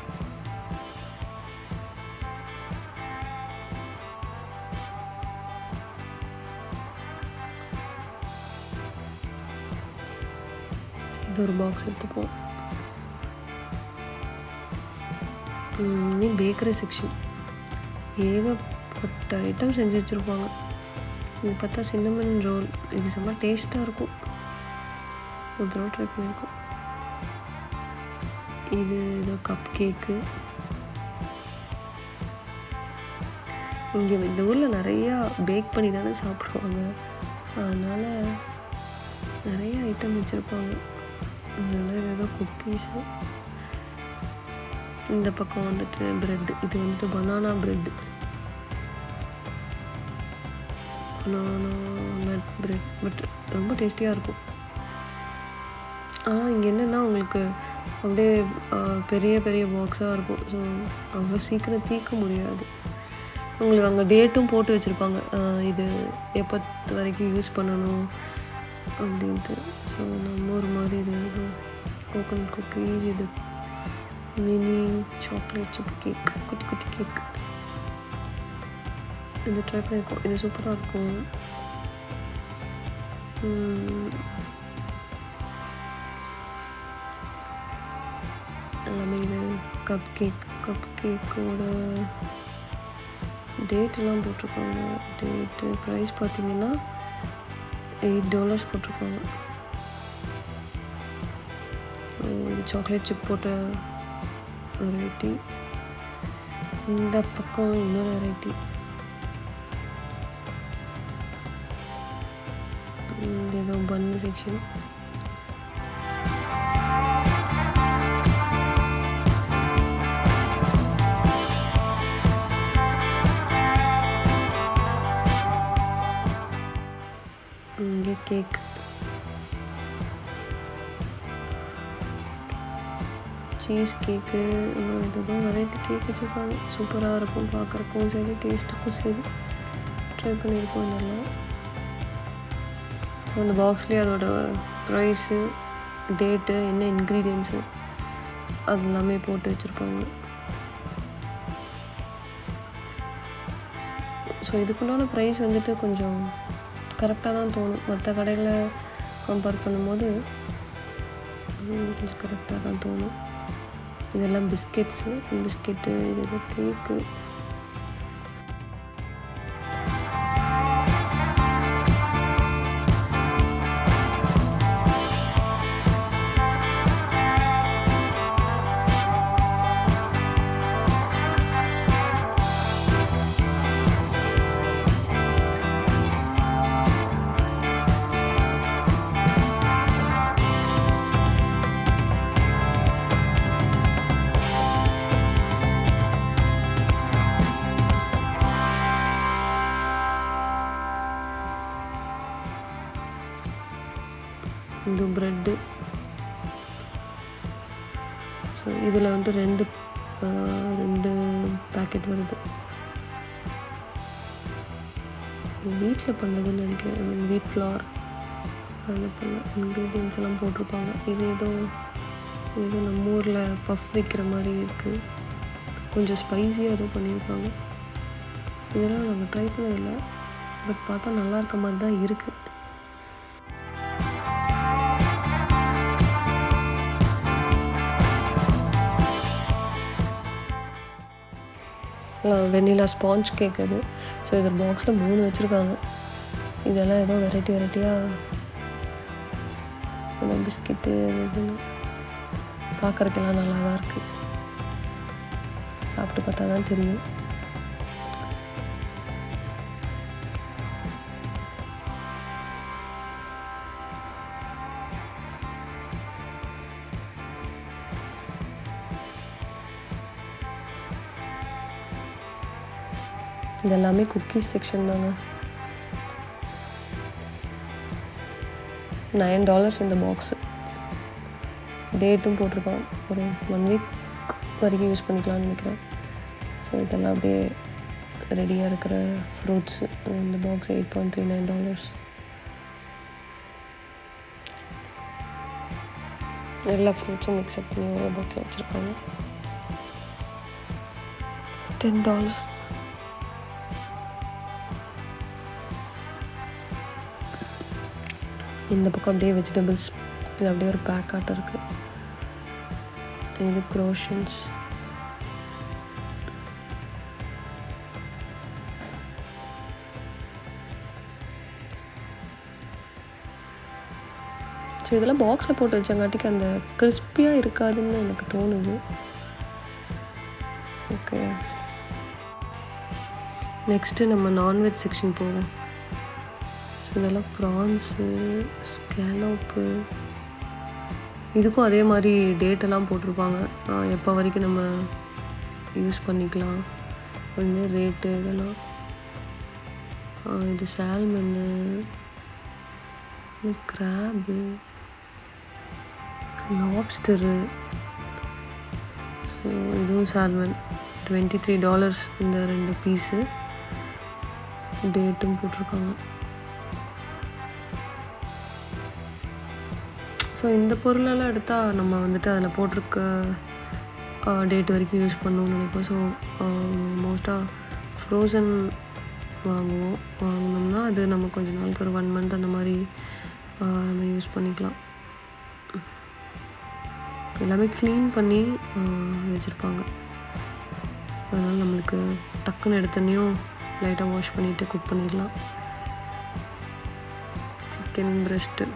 இது ஒரு பாக்ஸ் எடுத்துப்போம் ம், பேக்கரி செக்ஷன் ஏகப்பட்ட ஐட்டம் செஞ்சு வச்சுருப்பாங்க இது பார்த்தா சின்னமன் ரோல் இது செம்ம டேஸ்ட்டாக இருக்கும் ஒரு தடவை ட்ரை பண்ணியிருக்கோம் இது ஏதோ கப் கேக்கு இங்கே இந்த ஊரில் நிறையா பேக் பண்ணி தானே சாப்பிடுவாங்க அதனால் நிறைய ஐட்டம் வச்சுருப்பாங்க அதனால இது ஏதோ குக்கீஸு இந்த பக்கம் வந்துட்டு பிரெட் இது வந்துட்டு banana bread banana nut bread but ரொம்ப டேஸ்டியாக இருக்கும் ஆனால் இங்கே என்னென்னா உங்களுக்கு அப்படியே ஆஹ், பெரிய பெரிய பாக்ஸாக இருக்கும் ஸோ அவ்வளோ சீக்கிரம் தீர்க்க முடியாது உங்களுக்கு அங்கே டேட்டும் போட்டு வச்சுருப்பாங்க இது எப்போ வரைக்கும் யூஸ் பண்ணணும் அப்படின்ட்டு ஸோ நம்ம ஒரு மாதிரி இது கோகனட் குக்கீஸ் இது மினி சாக்லேட் சிப் கேக் குட்டி குட்டி கேக் இது ட்ரை பண்ணியிருக்கோம் இது சூப்பராக இருக்கும் உம், எல்லாமே இது கப் கேக் கப் கேக்கோட டேட்டெல்லாம் போட்டிருக்காங்க டேட்டு ப்ரைஸ் பார்த்தீங்கன்னா எயிட் டாலர்ஸ் போட்டிருக்காங்க அஹ் இது சாக்லேட் சிப் போட்ட வெரைட்டி இந்த பக்கம் இன்னொரு வெரைட்டி இது ஏதோ பன் செக்ஷன் இங்கே கேக் சீஸ் கேக்கு ஏதோ வெரைட்டி கேக் வச்சுருக்காங்க சூப்பராக இருக்கும் பார்க்குறக்கும் சரி டேஸ்ட்டுக்கும் சரி ட்ரை பண்ணியிருக்கோம் இதெல்லாம் ஸோ அந்த பாக்ஸ்லேயே அதோட ப்ரைஸு டேட்டு என்ன இன்க்ரீடியன்ஸு அது எல்லாமே போட்டு வச்சுருப்பாங்க ஸோ இதுக்குண்டான ப்ரைஸ் வந்துட்டு கொஞ்சம் கரெக்டாக தான் தோணும் மற்ற கடைகளை கம்பேர் பண்ணும்போது ம், கொஞ்சம் கரெக்டாக தான் தோணும் இதெல்லாம் பிஸ்கெட்ஸு பிஸ்கெட்டு இது ஏதோ கேக்கு இது ப்ரெட்டு ஸோ இதில் வந்து ரெண்டு ஆஹ், ரெண்டு பேக்கெட் வருது வீட்டில் பண்ணதுன்னு நினைக்கிறேன் வீட் ஃப்ளார் அதில் பண்ண இன்க்ரீடியன்ஸ் எல்லாம் போட்டிருப்பாங்க இது ஏதோ இது நம்ம ஊரில் பஃப் வைக்கிற மாதிரி இருக்குது கொஞ்சம் ஸ்பைஸியாக ஏதோ பண்ணியிருக்காங்க இதெல்லாம் நாங்கள் ட்ரை பண்ணதில்லை பட் பார்த்தா நல்லா இருக்க மாதிரி தான் இருக்குது வெண்ணிலா ஸ்பாஞ்ச் கேக் அது ஸோ இது பாக்ஸில் மூணு வச்சுருக்காங்க இதெல்லாம் ஏதோ வெரைட்டி வெரைட்டியாக பிஸ்கெட்டு இதுன்னு பார்க்குறதுக்கெல்லாம் நல்லா தான் இருக்குது சாப்பிட்டு பார்த்தா தான் தெரியும் இது எல்லாமே குக்கீஸ் செக்ஷன் தாங்க நைன் டாலர்ஸ் இந்த பாக்ஸு டேட்டும் போட்டிருக்கான் ஒரு ஒன் வீக் வரைக்கும் யூஸ் பண்ணிக்கலாம்னு நினைக்கிறேன் ஸோ இதெல்லாம் அப்படியே ரெடியாக இருக்கிற ஃப்ரூட்ஸு இந்த box eight point three nine dollars எல்லா ஃப்ரூட்ஸும் மிக்ஸ்அப் பண்ணி ஒரு பாட்டில் வச்சுருக்காங்க டென் டாலர்ஸ் இந்த பக்கம் அப்படியே வெஜிடபிள்ஸ் இது அப்படியே ஒரு பேக் ஆட்டம் இருக்கு இது க்ரோஷன்ஸ் ஸோ இதெல்லாம் பாக்ஸில் போட்டு வச்சங்காட்டிக்கு அந்த கிறிஸ்பியாக இருக்காதுன்னு எனக்கு தோணுது ஓகே நெக்ஸ்ட்டு நம்ம நான்வெஜ் செக்ஷன் போவோம் ஸோ இதெல்லாம் ப்ரான்ஸு ஸ்கேலோப்பு இதுக்கும் அதே மாதிரி டேட்டெல்லாம் போட்டிருப்பாங்க ஆஹ் எப்போ வரைக்கும் நம்ம யூஸ் பண்ணிக்கலாம் வந்து ரேட்டு இதெல்லாம் ஆஹ் இது சால்மன்னு கிராபு லாப்ஸ்டரு ஸோ இதுவும் சால்மன் டுவெண்ட்டி த்ரீ டாலர்ஸ் இந்த ரெண்டு பீஸு டேட்டும் போட்டிருக்காங்க ஸோ இந்த பொருளெல்லாம் எடுத்தால் நம்ம வந்துட்டு அதில் போட்டிருக்க டேட் வரைக்கும் யூஸ் பண்ணணும்னு நினைப்போம் ஸோ மோஸ்ட்டாக ஃப்ரோசன் வாங்குவோம் வாங்கினோம்னா அது நம்ம கொஞ்ச நாளுக்கு ஒரு ஒன் மந்த் அந்த மாதிரி ஆஹ் நம்ம யூஸ் பண்ணிக்கலாம் எல்லாமே க்ளீன் பண்ணி வச்சுருப்பாங்க அதனால் நம்மளுக்கு டக்குன்னு எடுத்தோன்னையும் லைட்டாக வாஷ் பண்ணிவிட்டு குக் பண்ணிடலாம் சிக்கன் பிரெஸ்ட்டு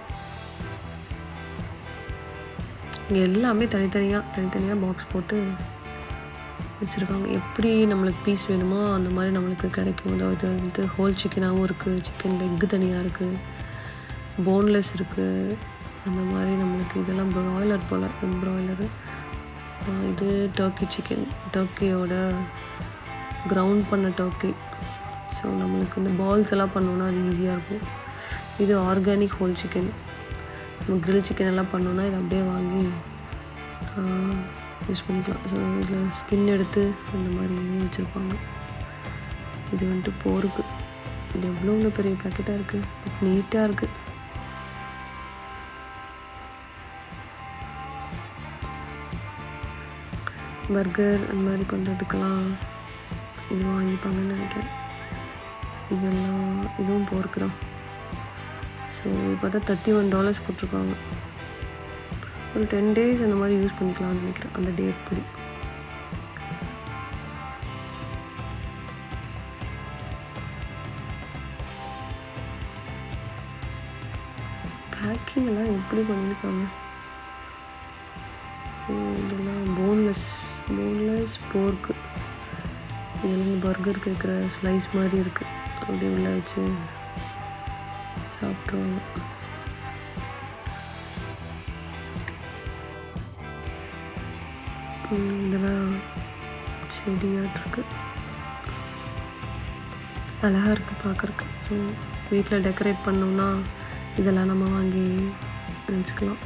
இங்கே எல்லாமே தனித்தனியாக தனித்தனியாக பாக்ஸ் போட்டு வச்சுருக்காங்க எப்படி நம்மளுக்கு பீஸ் வேணுமோ அந்த மாதிரி நம்மளுக்கு கிடைக்கும் அதாவது வந்துட்டு ஹோல் சிக்கனாகவும் இருக்குது சிக்கன் லெக்கு தனியாக இருக்குது போன்லெஸ் இருக்குது அந்த மாதிரி நம்மளுக்கு இதெல்லாம் ப்ராய்லர் போல் ப்ராய்லரு இது டர்க்கி சிக்கன் டர்க்கியோட கிரவுண்ட் பண்ண டர்க்கி ஸோ நம்மளுக்கு இந்த பால்ஸ் எல்லாம் பண்ணோன்னா அது ஈஸியாக இருக்கும் இது ஆர்கானிக் ஹோல் சிக்கன் நம்ம கிரில் சிக்கன் எல்லாம் பண்ணோன்னா இதை அப்படியே வாங்கி யூஸ் பண்ணிக்கலாம் ஸோ இதில் ஸ்கின் எடுத்து அந்த மாதிரி வச்சுருப்பாங்க இது வந்துட்டு போருக்கு இது எவ்வளோ இவ்வளோ பெரிய பேக்கெட்டாக இருக்குது நீட்டாக இருக்குது பர்கர் அந்த மாதிரி பண்ணுறதுக்கெல்லாம் இது வாங்கிப்பாங்கன்னு நினைக்கிறேன் இதெல்லாம் இதுவும் போருக்கு தான் ஸோ இது பார்த்தா தேர்ட்டி ஒன் டாலர்ஸ் போட்டிருக்காங்க ஒரு டென் டேஸ் அந்த மாதிரி யூஸ் பண்ணிக்கலாம்னு நினைக்கிறேன் அந்த டேட் படி பேக்கிங் எல்லாம் எப்படி பண்ணியிருக்காங்க உம், இதெல்லாம் போன்லெஸ் போன்லெஸ் போர்க்கு இதெல்லாம் பர்கருக்கு இருக்கிற ஸ்லைஸ் மாதிரி இருக்குது அப்படியே உள்ள வச்சு சாப்பிட்ருவாங்க உம், இதெல்லாம் செடியாட்டிருக்கு அழகாக இருக்குது பார்க்குறக்கு ஸோ வீட்டில் டெக்கரேட் பண்ணோம்னா இதெல்லாம் நம்ம வாங்கி வச்சுக்கலாம்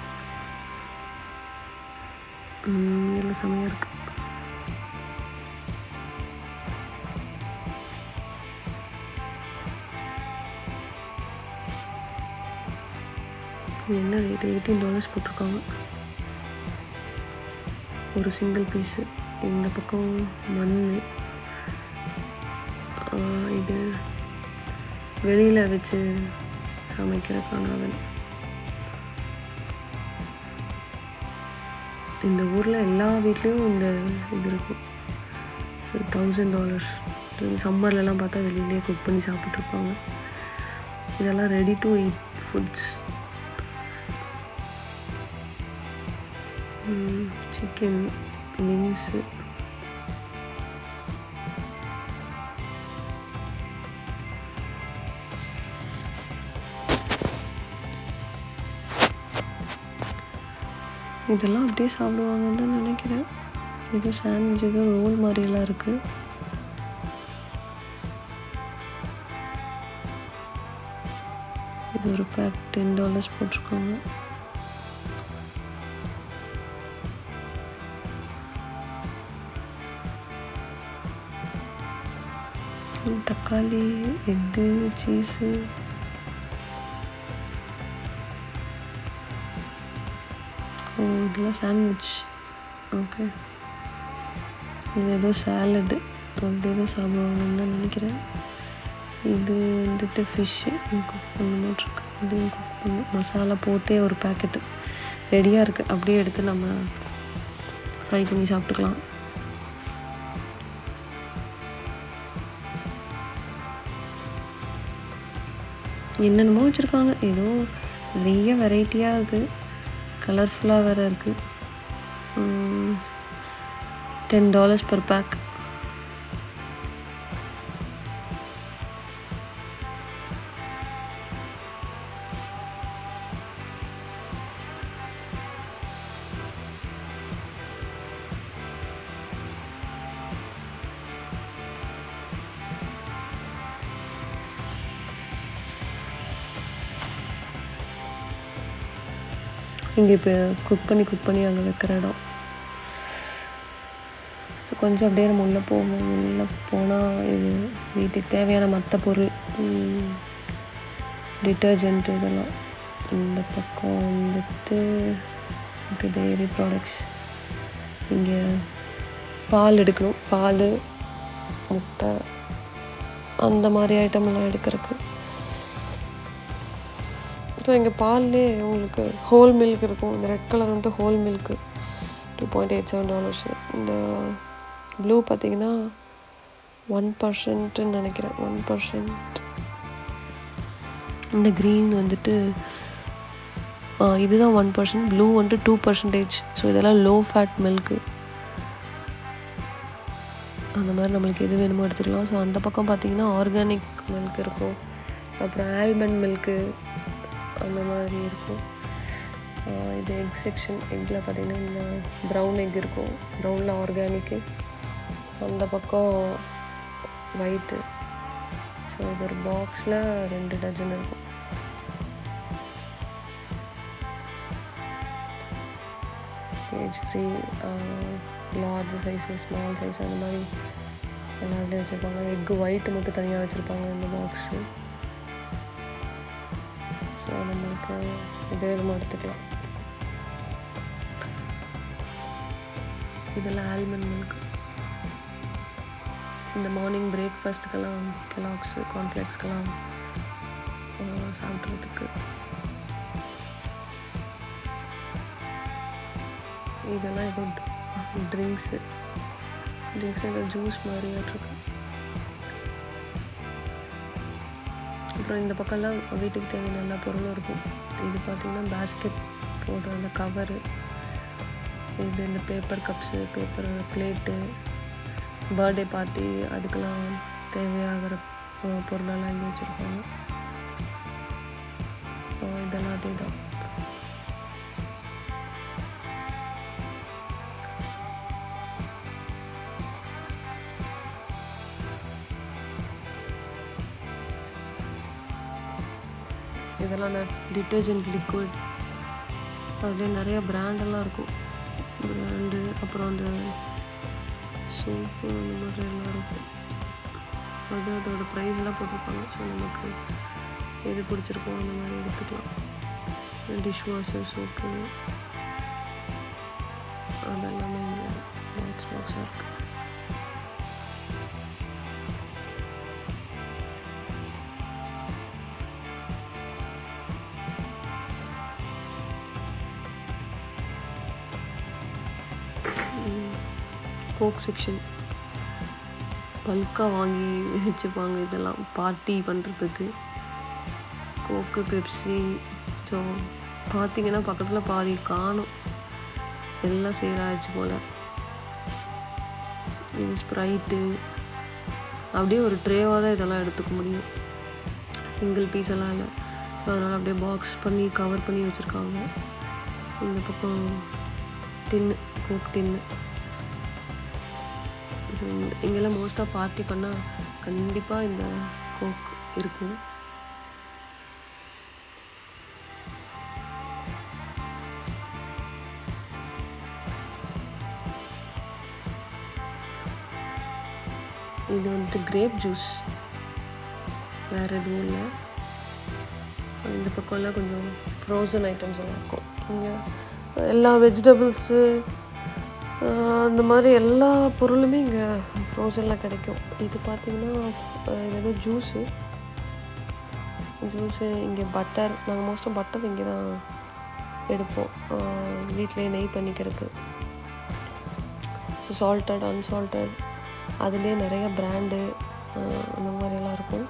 இதில் செமையாக இருக்குது என்ன ரேட் எயிட்டீன் டாலர்ஸ் போட்டிருக்காங்க ஒரு சிங்கிள் பீஸு இந்த பக்கம் மண் இது வெளியில் வச்சு சமைக்கிறதுக்கான அவன் இந்த ஊரில் எல்லா வீட்லேயும் இந்த இது இருக்கும் தௌசண்ட் டாலர்ஸ் சம்மர்லலாம் பார்த்தா வெளியிலே குக் பண்ணி சாப்பிட்ருப்பாங்க இதெல்லாம் ready to eat foods chicken wings இதெல்லாம் அப்படியே சாப்பிடுவாங்கன்னு தான் நினைக்கிறேன் ஏதோ சாண்ட்விச் ஏதோ ரோல் மாதிரியெல்லாம் இருக்குது இது ஒரு பேக் டென் டாலர்ஸ் போட்டிருக்காங்க தக்காளி எக்கு சீஸு ஓ இதெல்லாம் சாண்ட்விச் ஓகே இது ஏதோ சாலடு அப்படி ஏதோ சாப்பிடுவாங்கன்னு தான் நினைக்கிறேன் இது வந்துட்டு ஃபிஷ்ஷு குக் பண்ண மாட்டிருக்கு இதையும் குக் பண்ணு மசாலா போட்டே ஒரு பேக்கெட்டு ரெடியாக இருக்குது அப்படியே எடுத்து நம்ம ஃப்ரை பண்ணி சாப்பிட்டுக்கலாம் என்னென்னமோ வச்சுருக்காங்க ஏதோ நிறைய வெரைட்டியாக இருக்குது கலர்ஃபுல்லாக வேறு இருக்குது டென் டாலர்ஸ் பர் பேக் இங்கே இப்போ குக் பண்ணி குக் பண்ணி அங்கே வைக்கிற இடம் ஸோ கொஞ்சம் அப்படியே நம்ம உள்ளே போவோம் உள்ளே போனால் இது வீட்டுக்கு தேவையான மற்ற பொருள் டிட்டர்ஜென்ட் இதெல்லாம் இந்த பக்கம் வந்துட்டு ஓகே டெய்ரி ப்ராடக்ட்ஸ் இங்கே பால் எடுக்கணும் பால் முட்டை அந்த மாதிரி ஐட்டம்லாம் எடுக்கிறதுக்கு ஸோ இங்கே பால்லே உங்களுக்கு ஹோல் மில்க் இருக்கும் இந்த ரெட் கலர் வந்துட்டு whole milk two point eight seven dollars இந்த ப்ளூ பார்த்தீங்கன்னா ஒன் பர்சன்ட்னு நினைக்கிறேன் ஒன் பர்சன்ட் இந்த க்ரீன் வந்துட்டு இதுதான் ஒன் பர்சன்ட் ப்ளூ வந்துட்டு டூ பர்சன்டேஜ் ஸோ இதெல்லாம் லோ ஃபேட் மில்க்கு அந்த மாதிரி நம்மளுக்கு எது வேணுமோ எடுத்துக்கலாம் ஸோ அந்த பக்கம் பார்த்தீங்கன்னா ஆர்கானிக் மில்க் இருக்கும் அப்புறம் ஆல்மண்ட் மில்க்கு அந்த மாதிரி இருக்கும் இது எக் செக்ஷன் எக்கில் பார்த்தீங்கன்னா இந்த ப்ரௌன் எக் இருக்கும் ப்ரௌனில் ஆர்கானிக்கு அந்த பக்கம் ஒயிட்டு ஸோ இது ஒரு பாக்ஸில் ரெண்டு டஜன் இருக்கும் cage free large size small size அந்த மாதிரி எல்லாத்துலேயும் வச்சுருப்பாங்க எக்கு ஒயிட் மட்டும் தனியாக வச்சுருப்பாங்க இந்த பாக்ஸு ஸோ நம்மளுக்கு இதே விதமாக எடுத்துக்கலாம் இதெல்லாம் ஆல்மண்ட் மில்க் இந்த மார்னிங் பிரேக்ஃபாஸ்ட்டுக்கெல்லாம் கெலாக்ஸு கார்ன்ஃப்ளேக்ஸ்க்கெல்லாம் சாப்பிட்றதுக்கு இதெல்லாம் ஏதோ ட்ரிங்க்ஸு ட்ரிங்க்ஸ் ஏதோ ஜூஸ் மாதிரி இருக்கு அப்புறம் இந்த பக்கம்லாம் வீட்டுக்கு தேவையான எல்லா பொருளும் இருக்கும் இது பார்த்திங்கன்னா பேஸ்கெட் போடுற அந்த கவரு இது இந்த paper cups paper plate birthday party அதுக்கெல்லாம் தேவையாகிற பொருளெல்லாம் இங்கே வச்சுருப்பாங்க இதெல்லாம் அதே தான் இதெல்லாம் அந்த டிட்டர்ஜென்ட் லிக்விட் அதுலேயே நிறைய பிராண்டெல்லாம் இருக்கும் பிராண்டு அப்புறம் அந்த சோப்பு அந்த மாதிரி எல்லாம் இருக்கும் அது அதோட ப்ரைஸ் எல்லாம் போட்டிருப்பாங்க ஸோ நமக்கு எது பிடிச்சிருக்கோ அந்த மாதிரி எடுத்துக்கலாம் டிஷ் வாஷர் சோப்பு அதெல்லாமே இங்கே பாக்ஸ் பாக்ஸாக இருக்குது கோக் செக்ஷன் பல்காக வாங்கி வச்சுப்பாங்க இதெல்லாம் பார்ட்டி பண்ணுறதுக்கு கோக்கு பெப்சி ஸோ பார்த்தீங்கன்னா பக்கத்தில் பாதி காணும் எல்லாம் சேல் ஆயிடுச்சு போல் இது ஸ்ப்ரைட்டு அப்படியே ஒரு ட்ரேவாக தான் இதெல்லாம் எடுத்துக்க முடியும் சிங்கிள் பீஸ் எல்லாம் இல்லை ஸோ அதனால் அப்படியே பாக்ஸ் பண்ணி கவர் பண்ணி வச்சுருக்காங்க இந்த பக்கம் டின்னு கோக் டின்னு ஸோ இங்கெல்லாம் மோஸ்ட்டாக பார்ட்டி பண்ணால் கண்டிப்பாக இந்த கோக் இருக்கும் இது வந்துட்டு கிரேப் ஜூஸ் வேறு எதுவும் இல்லை இந்த பக்கம்லாம் கொஞ்சம் ஃப்ரோசன் ஐட்டம்ஸ் எல்லாம் இருக்கும் இங்கே எல்லா வெஜிடபிள்ஸு அந்த மாதிரி எல்லா பொருளுமே இங்கே ஃப்ரோசனில் கிடைக்கும் இது பார்த்தீங்கன்னா இது ஏதோ ஜூஸு ஜூஸு இங்கே பட்டர் நாங்கள் மோஸ்ட்டாக பட்டர் இங்கே தான் எடுப்போம் வீட்டிலே நெய் பண்ணிக்கிறதுக்கு சால்ட்டட் அன்சால்ட்டட் அதுலேயே நிறைய பிராண்டு அந்த மாதிரியெல்லாம் இருக்கும்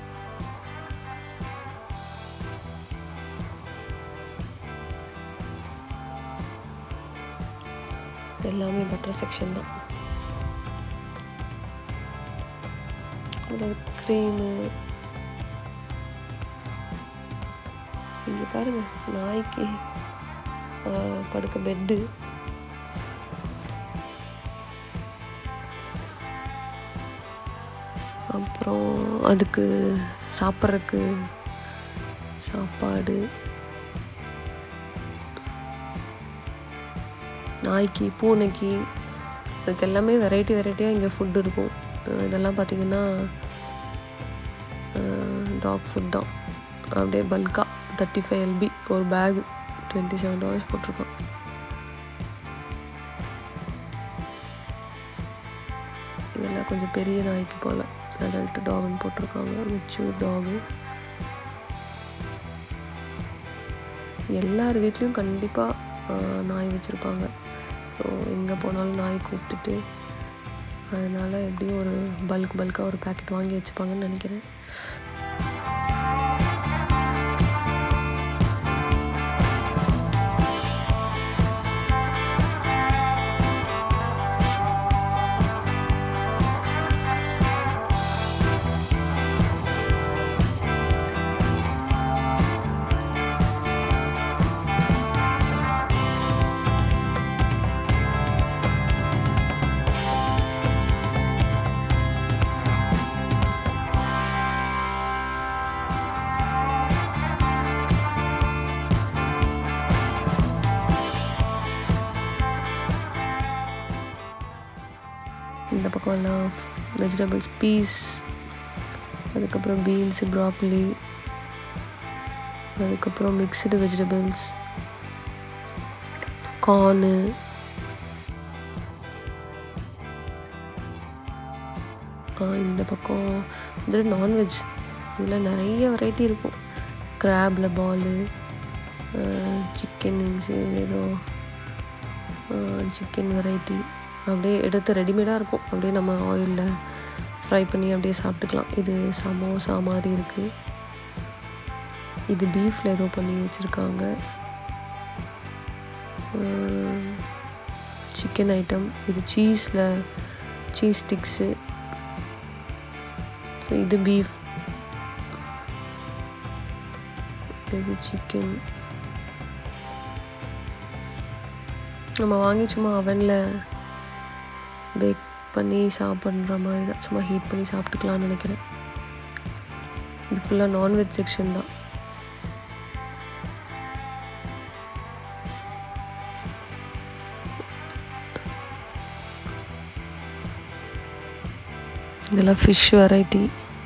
எல்லாமே பட்டர் செக்ஷன் தான் க்ரீமு இங்கே பாருங்க நாய்க்கு படுக்க பெட்டு அப்புறம் அதுக்கு சாப்பிட்றதுக்கு சாப்பாடு நாய்க்கு பூனைக்கு அதுக்கு எல்லாமே வெரைட்டி வெரைட்டியாக இங்கே ஃபுட் இருக்கும் இதெல்லாம் பார்த்திங்கன்னா டாக் ஃபுட் தான் அப்படியே பல்காக தேர்ட்டி ஃபைவ் எல்பி ஒரு பேக் டுவெண்ட்டி செவன் டாலர்ஸ் போட்டிருக்கான் இதெல்லாம் கொஞ்சம் பெரிய நாய்க்கு போல் அடல்ட் டாக்னு போட்டிருக்காங்க மெச்சூர் டாகு எல்லார் வீட்லேயும் கண்டிப்பாக நாய் வச்சுருப்பாங்க ஸோ எங்கே போனாலும் நாய் கூப்பிட்டுட்டு அதனால் எப்படியும் ஒரு பல்க் பல்காக ஒரு பேக்கெட் வாங்கி வச்சுப்பாங்கன்னு நினைக்கிறேன் இந்த பக்கம் எல்லாம் வெஜிடபிள்ஸ் பீஸ் அதுக்கப்புறம் பீன்ஸ் ப்ராக்லி அதுக்கப்புறம் மிக்சடு வெஜிடபிள்ஸ் கார்னு இந்த பக்கம் வந்துட்டு நான்வெஜ் இதில் நிறைய வெரைட்டி இருக்கும் கிராபில் பாலு சிக்கன் விங்ஸு ஏதோ சிக்கன் வெரைட்டி அப்படியே எடுத்து ரெடிமேடாக இருக்கும் அப்படியே நம்ம ஆயிலில் ஃப்ரை பண்ணி அப்படியே சாப்பிட்டுக்கலாம் இது சமோசா மாதிரி இருக்குது இது பீஃபில் ஏதோ பண்ணி வச்சுருக்காங்க சிக்கன் ஐட்டம் இது சீஸில் சீஸ் ஸ்டிக்ஸு ஸோ இது பீஃப் இது சிக்கன் நம்ம வாங்கி சும்மா அவனில் பேக் பண்ணி சாப்பிட்ற மாதிரி தான் சும்மா ஹீட் பண்ணி சாப்பிட்டுக்கலாம்னு நினைக்கிறேன் இது ஃபுல்லாக நான்வெஜ் செக்ஷன் தான் இதெல்லாம் ஃபிஷ் வெரைட்டி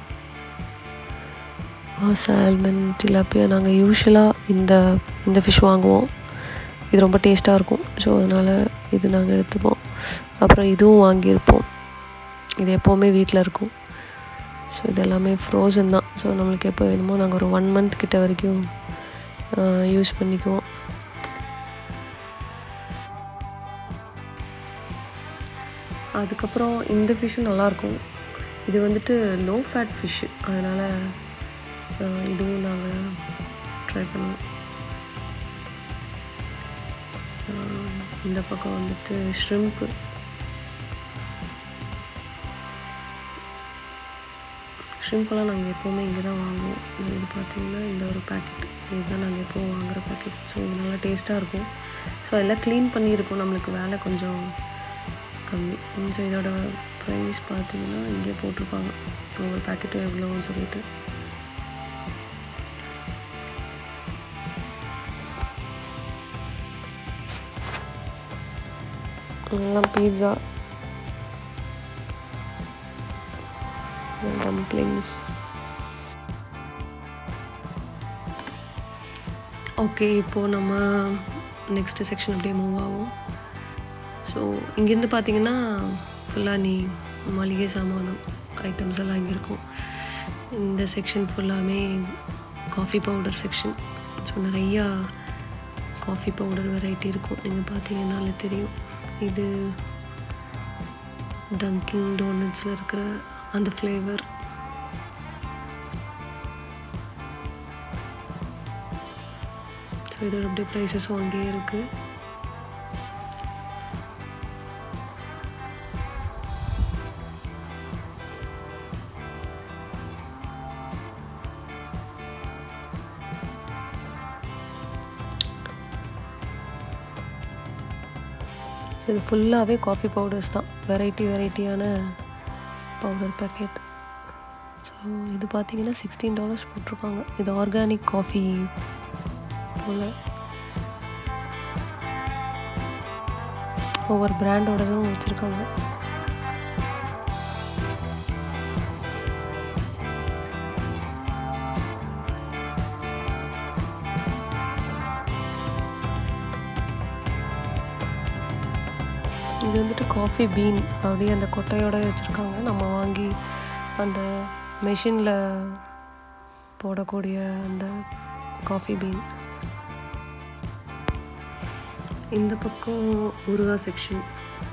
சால்மன் டிலாப்பியா நாங்கள் யூஸ்வலாக இந்த இந்த ஃபிஷ் வாங்குவோம் இது ரொம்ப டேஸ்ட்டாக இருக்கும் ஸோ அதனால் இது நாங்கள் எடுத்துப்போம் அப்புறம் இதுவும் வாங்கியிருப்போம் இது எப்போவுமே வீட்டில் இருக்கும் ஸோ இது எல்லாமே ஃப்ரோசன் தான் ஸோ நம்மளுக்கு எப்போ வேணுமோ நாங்கள் ஒரு ஒன் மந்த் கிட்ட வரைக்கும் யூஸ் பண்ணிக்குவோம் அதுக்கப்புறம் இந்த ஃபிஷ்ஷும் நல்லாயிருக்கும் இது வந்துட்டு லோ ஃபேட் ஃபிஷ்ஷு அதனால் இதுவும் நாங்கள் ட்ரை பண்ணுவோம் இந்த பக்கம் வந்துட்டு ஷ்ரிம்ப்பு ஷ்ரிம்ப்பெல்லாம் நாங்கள் எப்போவுமே இங்கே தான் வாங்குவோம் இது பார்த்திங்கன்னா இந்த ஒரு பேக்கெட் இதுதான் நாங்கள் எப்போவும் வாங்குகிற பேக்கெட் ஸோ இது நல்லா டேஸ்ட்டாக இருக்கும் ஸோ எல்லாம் க்ளீன் பண்ணியிருக்கோம் நம்மளுக்கு வேலை கொஞ்சம் கம்மி ஸோ இதோட ப்ரைஸ் பார்த்தீங்கன்னா இங்கே போட்டிருப்பாங்க ஒவ்வொரு பேக்கெட்டும் எவ்வளோன்னு சொல்லிட்டு எல்லாம் பீட்சா டம்ப்ளிங்ஸ் ஓகே இப்போது நம்ம நெக்ஸ்ட்டு செக்ஷன் அப்படியே மூவ் ஆகும் ஸோ இங்கேருந்து பார்த்தீங்கன்னா ஃபுல்லாக நீ மளிகை சாமானம் ஐட்டம்ஸ் எல்லாம் இங்கே இருக்கும் இந்த செக்ஷன் ஃபுல்லாமே காஃபி பவுடர் செக்ஷன் ஸோ நிறையா காஃபி பவுடர் வெரைட்டி இருக்கும் நீங்கள் பார்த்தீங்கன்னாலே தெரியும் இது டங்கிங் டோனட்ஸில் இருக்கிற அந்த ஃப்ளேவர் ஸோ இதோட அப்படியே ப்ரைஸஸும் அங்கேயே இருக்குது ஸோ இது ஃபுல்லாகவே காஃபி பவுடர்ஸ் தான் வெரைட்டி வெரைட்டியான பவுடர் பேக்கெட் ஸோ இது பார்த்தீங்கன்னா சிக்ஸ்டீன் டாலர்ஸ் போட்டிருக்காங்க இது ஆர்கானிக் காஃபி போல் ஒவ்வொரு பிராண்டோடதும் வச்சுருக்காங்க இது வந்துட்டு காஃபி பீன் அப்படியே அந்த கொட்டையோட வச்சுருக்காங்க நம்ம வாங்கி அந்த மெஷினில் போடக்கூடிய அந்த காஃபி பீன் இந்த பக்கம் ஊறுகா செக்ஷன்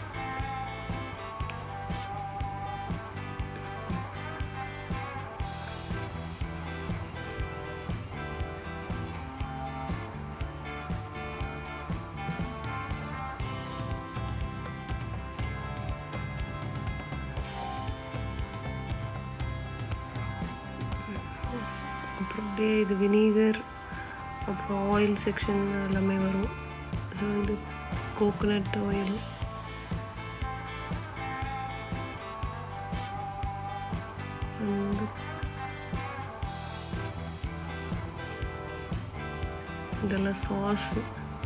அப்புறம் அப்படியே இது வினீகர் அப்புறம் ஆயில் செக்ஷன் எல்லாமே வரும் ஸோ இது கோகோனட் ஆயில் இதெல்லாம் சாஸு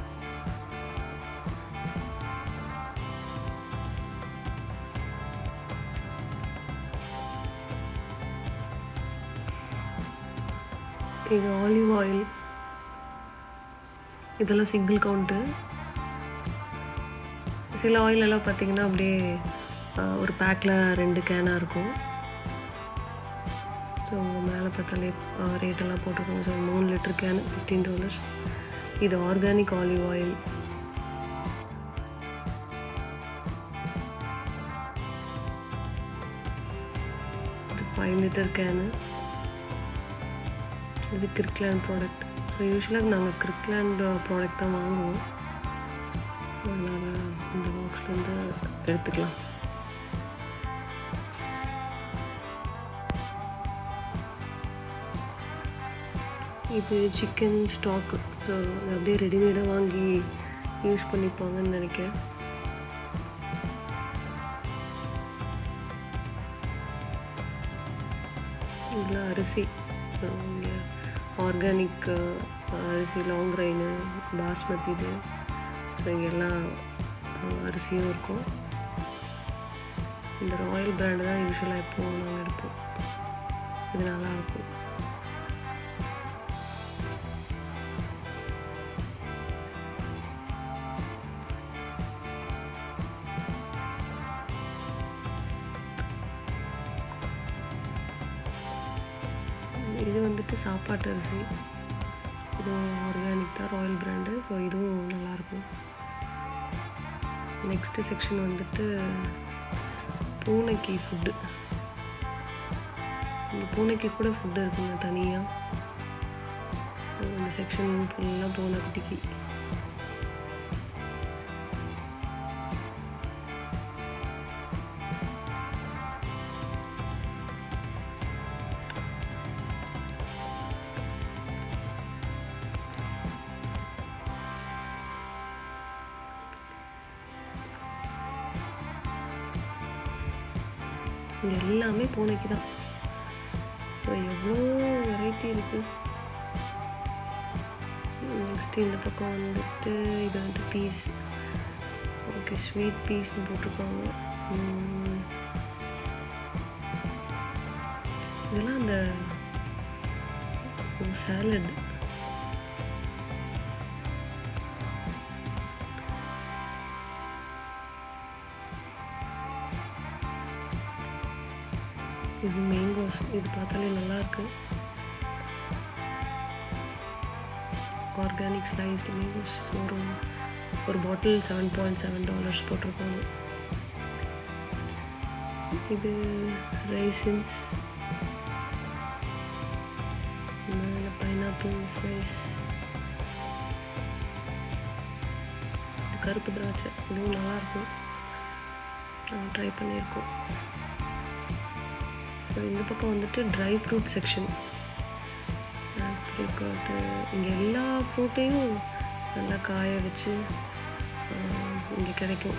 இது ஆலிவ் ஆயில் இதெல்லாம் சிங்கிள் கவுண்ட்டு சில ஆயில் எல்லாம் பார்த்தீங்கன்னா அப்படியே ஆஹ், ஒரு பேக்கில் ரெண்டு கேனாக இருக்கும் ஸோ உங்கள் மேலே பார்த்தாலே ரேட்டெல்லாம் போட்டிருக்கோம் ஸோ மூணு லிட்டர் கேன் ஃபிஃப்டீன் டாலர்ஸ் இது ஆர்கானிக் ஆலிவ் ஆயில் இது ஃபைவ் லிட்டர் கேனு இது கிர்க்லேண்ட் ப்ராடக்ட் ஸோ யூஸ்வலாக நாங்கள் கிர்க்லேண்ட் ப்ராடக்ட் தான் வாங்குவோம் அதனால் இந்த பாக்ஸ்லேருந்து எடுத்துக்கலாம் இது சிக்கன் ஸ்டாக்கு ஸோ அது அப்படியே ரெடிமேடாக வாங்கி யூஸ் பண்ணிப்பாங்கன்னு நினைக்கிறேன் இதில் அரிசி இங்கே ஆர்கானிக் அரிசி லாங் ரைனு பாஸ்மதி இது ஸோ இங்கே எல்லா அஹ், அரிசியும் இருக்கும் இந்த ராயல் பிராண்டு தான் யூஸ்வலாக எப்போவும் நாங்கள் எடுப்போம் இது நல்லாயிருக்கும் இது வந்துட்டு சாப்பாட்டு அரிசி இதுவும் ஆர்கானிக் தான் ராயல் பிராண்டு ஸோ இதுவும் நல்லாயிருக்கும் நெக்ஸ்ட்டு செக்ஷன் வந்துட்டு பூனைக்கு ஃபுட்டு இந்த பூனைக்கு கூட ஃபுட்டு இருக்குங்க தனியாக இந்த செக்ஷன் ஃபுல்லாக பூனை குட்டிக்கு இங்கே எல்லாமே பூனைக்கு தான் ஸோ எவ்வளோ வெரைட்டி இருக்குது நெக்ஸ்ட்டு இந்த பக்கம் வந்துட்டு இது வந்து பீஸ் ஓகே ஸ்வீட் பீஸ்னு போட்டிருக்காங்க உம், இதெல்லாம் அந்த சாலட் இது மேங்கோஸ் இது பார்த்தாலே நல்லா இருக்கு ஆர்கானிக் ஸ்லைஸ்டு மேங்கோஸ் ஒரு ஒரு bottle seven point seven dollars போட்டிருக்காங்க இது ரைசின்ஸ் மேலே பைனாப்பிள் ஸ்லைஸ் கருப்பு திராட்சை இதுவும் நல்லாயிருக்கும் ட்ரை பண்ணியிருக்கோம் ஸோ இந்த பக்கம் வந்துட்டு ட்ரை ஃப்ரூட் செக்ஷன் ஆப்ரிகாட்டு இங்கே எல்லா ஃப்ரூட்டையும் நல்லா காய வச்சு இங்கே கிடைக்கும்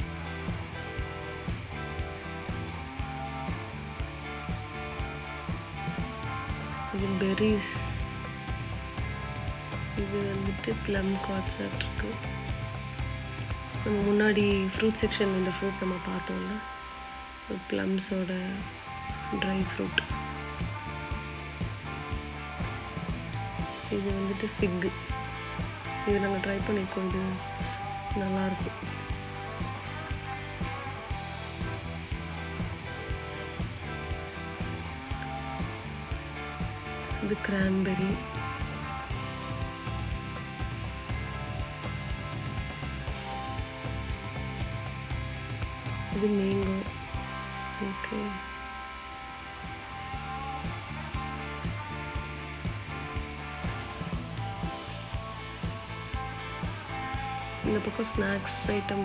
இது பெர்ரிஸ் இது வந்துட்டு ப்ளம் கான்சர்ட் இருக்கு நம்ம முன்னாடி ஃப்ரூட் செக்ஷன் இந்த ஃப்ரூட் நம்ம பார்த்தோம்ல ஸோ ப்ளம்ஸோட ட்ரை ஃப்ரூட் இது வந்துட்டு ஃபிக்கு இது நாங்கள் ட்ரை பண்ணியிருக்கோம் இது நல்லாயிருக்கும் இது கிரான்பெரி இது மேங்கோ ஓகே இந்த பக்கம் ஸ்நாக்ஸ் ஐட்டம்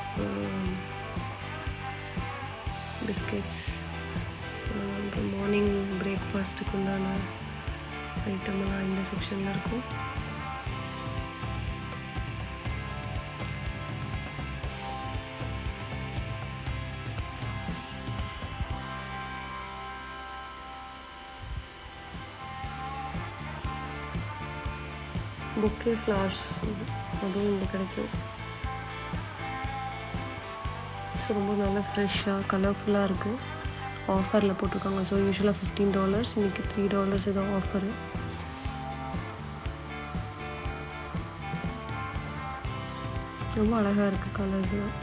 பிஸ்கெட்ஸ் அப்புறம் மார்னிங் பிரேக்ஃபாஸ்ட்டுக்கு உண்டான ஐட்டம்லாம் இந்த செக்ஷனில் இருக்கும் பொக்கே ஃப்ளவர்ஸ் அதுவும் இங்கே கிடைக்கும் ஸோ ரொம்ப நல்லா ஃப்ரெஷ்ஷாக கலர்ஃபுல்லாக இருக்குது ஆஃபரில் போட்டிருக்காங்க ஸோ யூஸ்வலாக ஃபிஃப்டீன் டாலர்ஸ் இன்றைக்கி த்ரீ டாலர்ஸ் இதான் ஆஃபரு ரொம்ப அழகாக இருக்குது கலர்ஸ்லாம்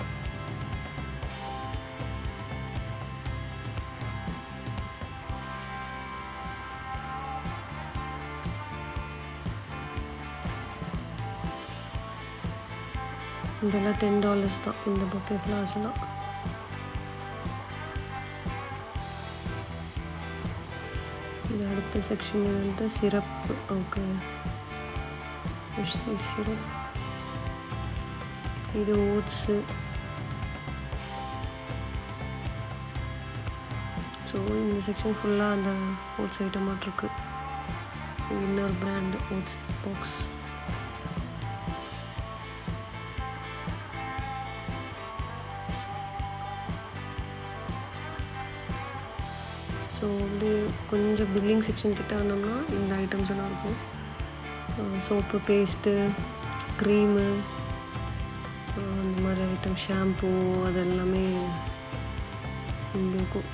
இதெல்லாம் டென் டாலர்ஸ் தான் இந்த பொக்கே ஃப்ளவர்ஸ்லாம் இது அடுத்த செக்ஷன் வந்துட்டு சிரப் ஓகே சிரப் இது ஓட்ஸு ஸோ இந்த செக்ஷன் ஃபுல்லாக அந்த ஓட்ஸ் ஐட்டம் மட்டும் இருக்கு இன்னொரு பிராண்ட் ஓட்ஸ் பாக்ஸ் ஸோ அப்படியே கொஞ்சம் பில்லிங் செக்ஷன் கிட்ட வந்தோம்னா இந்த ஐட்டம்ஸ் எல்லாம் இருக்கும் சோப்பு பேஸ்ட்டு க்ரீமு அந்த மாதிரி ஐட்டம் ஷாம்பூ அது எல்லாமே இங்கே இருக்கும்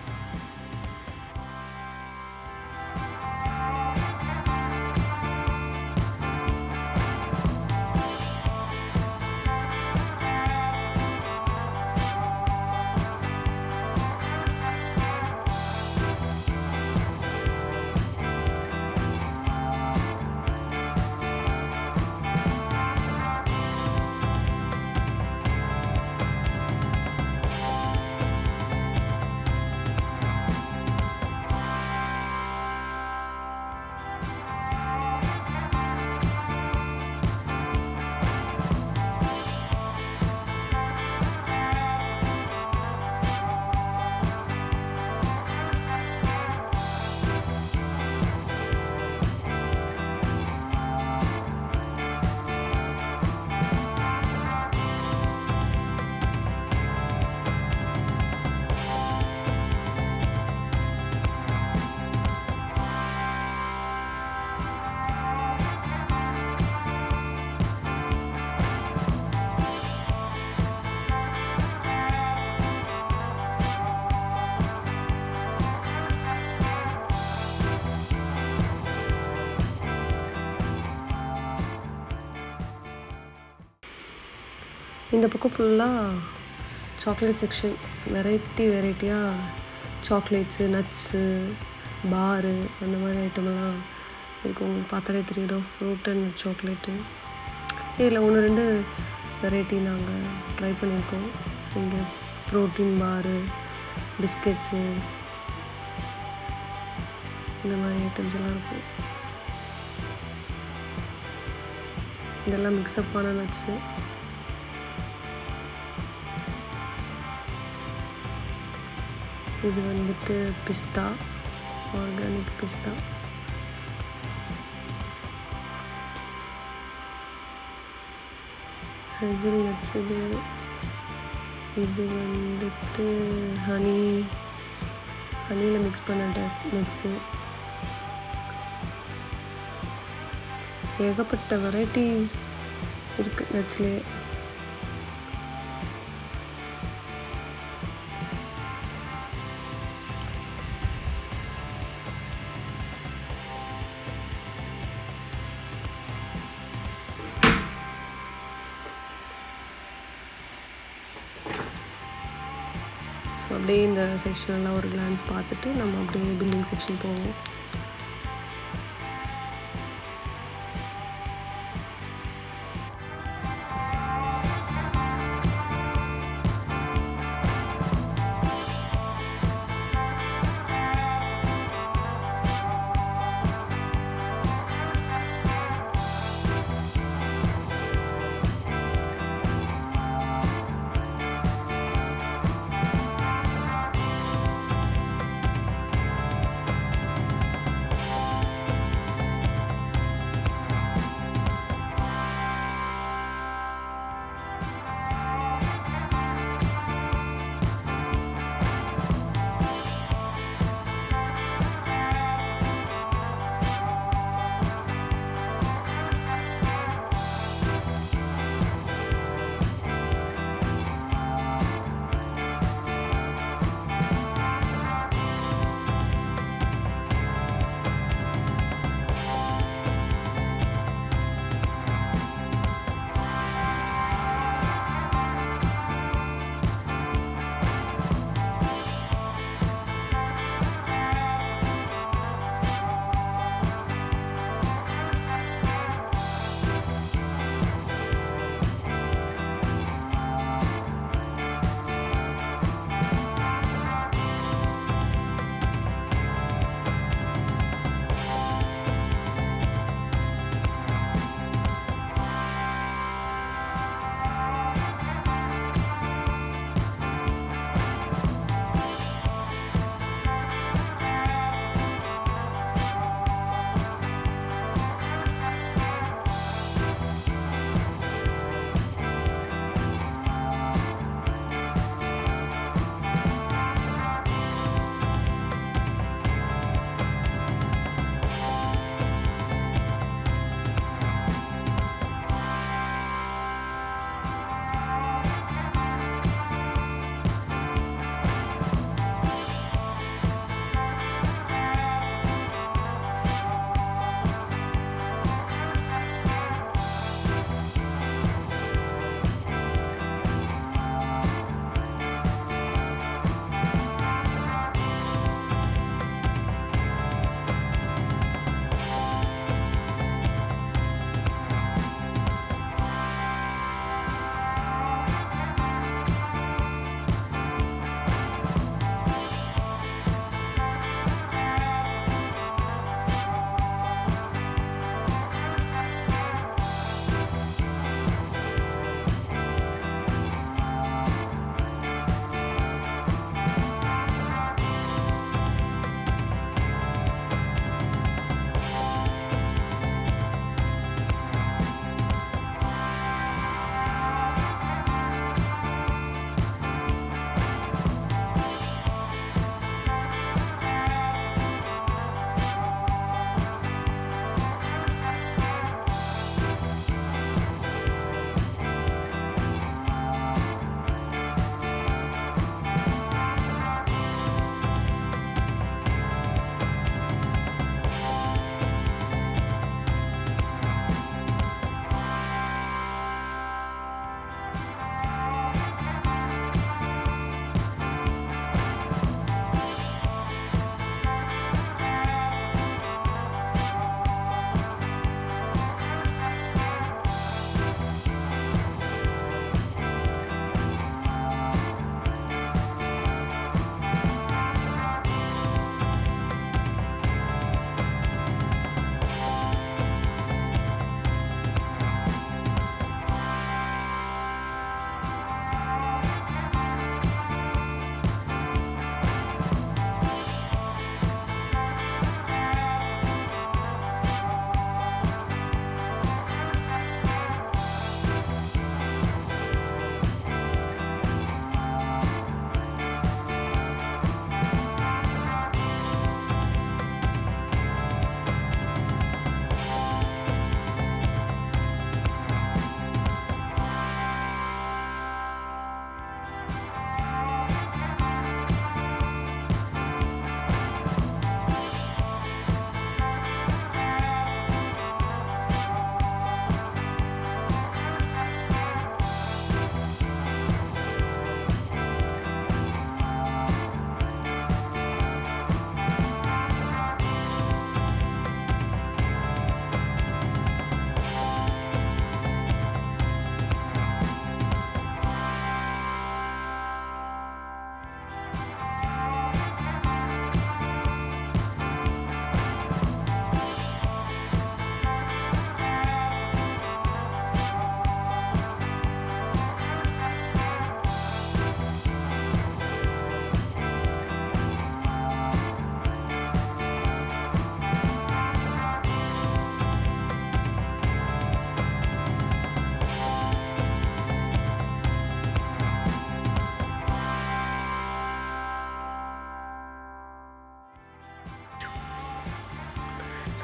இந்த பக்கம் ஃபுல்லாக சாக்லேட் செக்ஷன் வெரைட்டி வெரைட்டியாக சாக்லேட்ஸு நட்ஸு பாரு அந்த மாதிரி ஐட்டமெல்லாம் இருக்கும் உங்களுக்கு பார்த்தாலே தெரியுதோ ஃப்ரூட் அண்ட் சாக்லேட்டு இதில் ஒன்று ரெண்டு வெரைட்டி நாங்கள் ட்ரை பண்ணியிருக்கோம் இங்கே ப்ரோட்டீன் பாரு பிஸ்கெட்ஸு இந்த மாதிரி ஐட்டம்ஸ் எல்லாம் இருக்கும் இதெல்லாம் மிக்ஸ்அப்பான நட்ஸு இது வந்துட்டு பிஸ்தா ஆர்கானிக் பிஸ்தா ஹெசல் நட்ஸ் இது இது வந்துட்டு ஹனி ஹனியில் மிக்ஸ் பண்ண நட்ஸு ஏகப்பட்ட வெரைட்டி இருக்குது நட்ஸ்லேயே ஸோ அப்படியே இந்த செக்ஷனெல்லாம் ஒரு கிளான்ஸ் பார்த்துட்டு நம்ம அப்படியே பில்டிங் செக்ஷன் போவோம்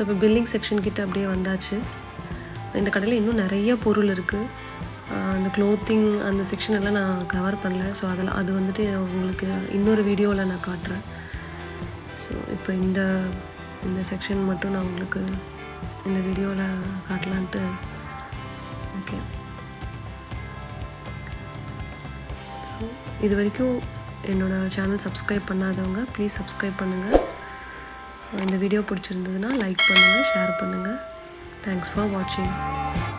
இப்போ பில்லிங் செக்ஷன் கிட்ட அப்படியே வந்தாச்சு இந்த கடையில் இன்னும் நிறைய பொருள் இருக்குது அந்த க்ளோத்திங் அந்த செக்ஷன் எல்லாம் நான் கவர் பண்ணல ஸோ அதெல்லாம் அது வந்துட்டு உங்களுக்கு இன்னொரு வீடியோவில் நான் காட்டுறேன் ஸோ இப்போ இந்த இந்த செக்ஷன் மட்டும் நான் உங்களுக்கு இந்த வீடியோவில் காட்டலான்ட்டு ஓகே ஸோ இது வரைக்கும் என்னோட சேனல் சப்ஸ்கிரைப் பண்ணாதவங்க ப்ளீஸ் சப்ஸ்கிரைப் பண்ணுங்கள் இந்த வீடியோ பிடிச்சிருந்ததுன்னா லைக் பண்ணுங்கள் ஷேர் பண்ணுங்கள் தேங்க்ஸ் ஃபார் வாட்சிங்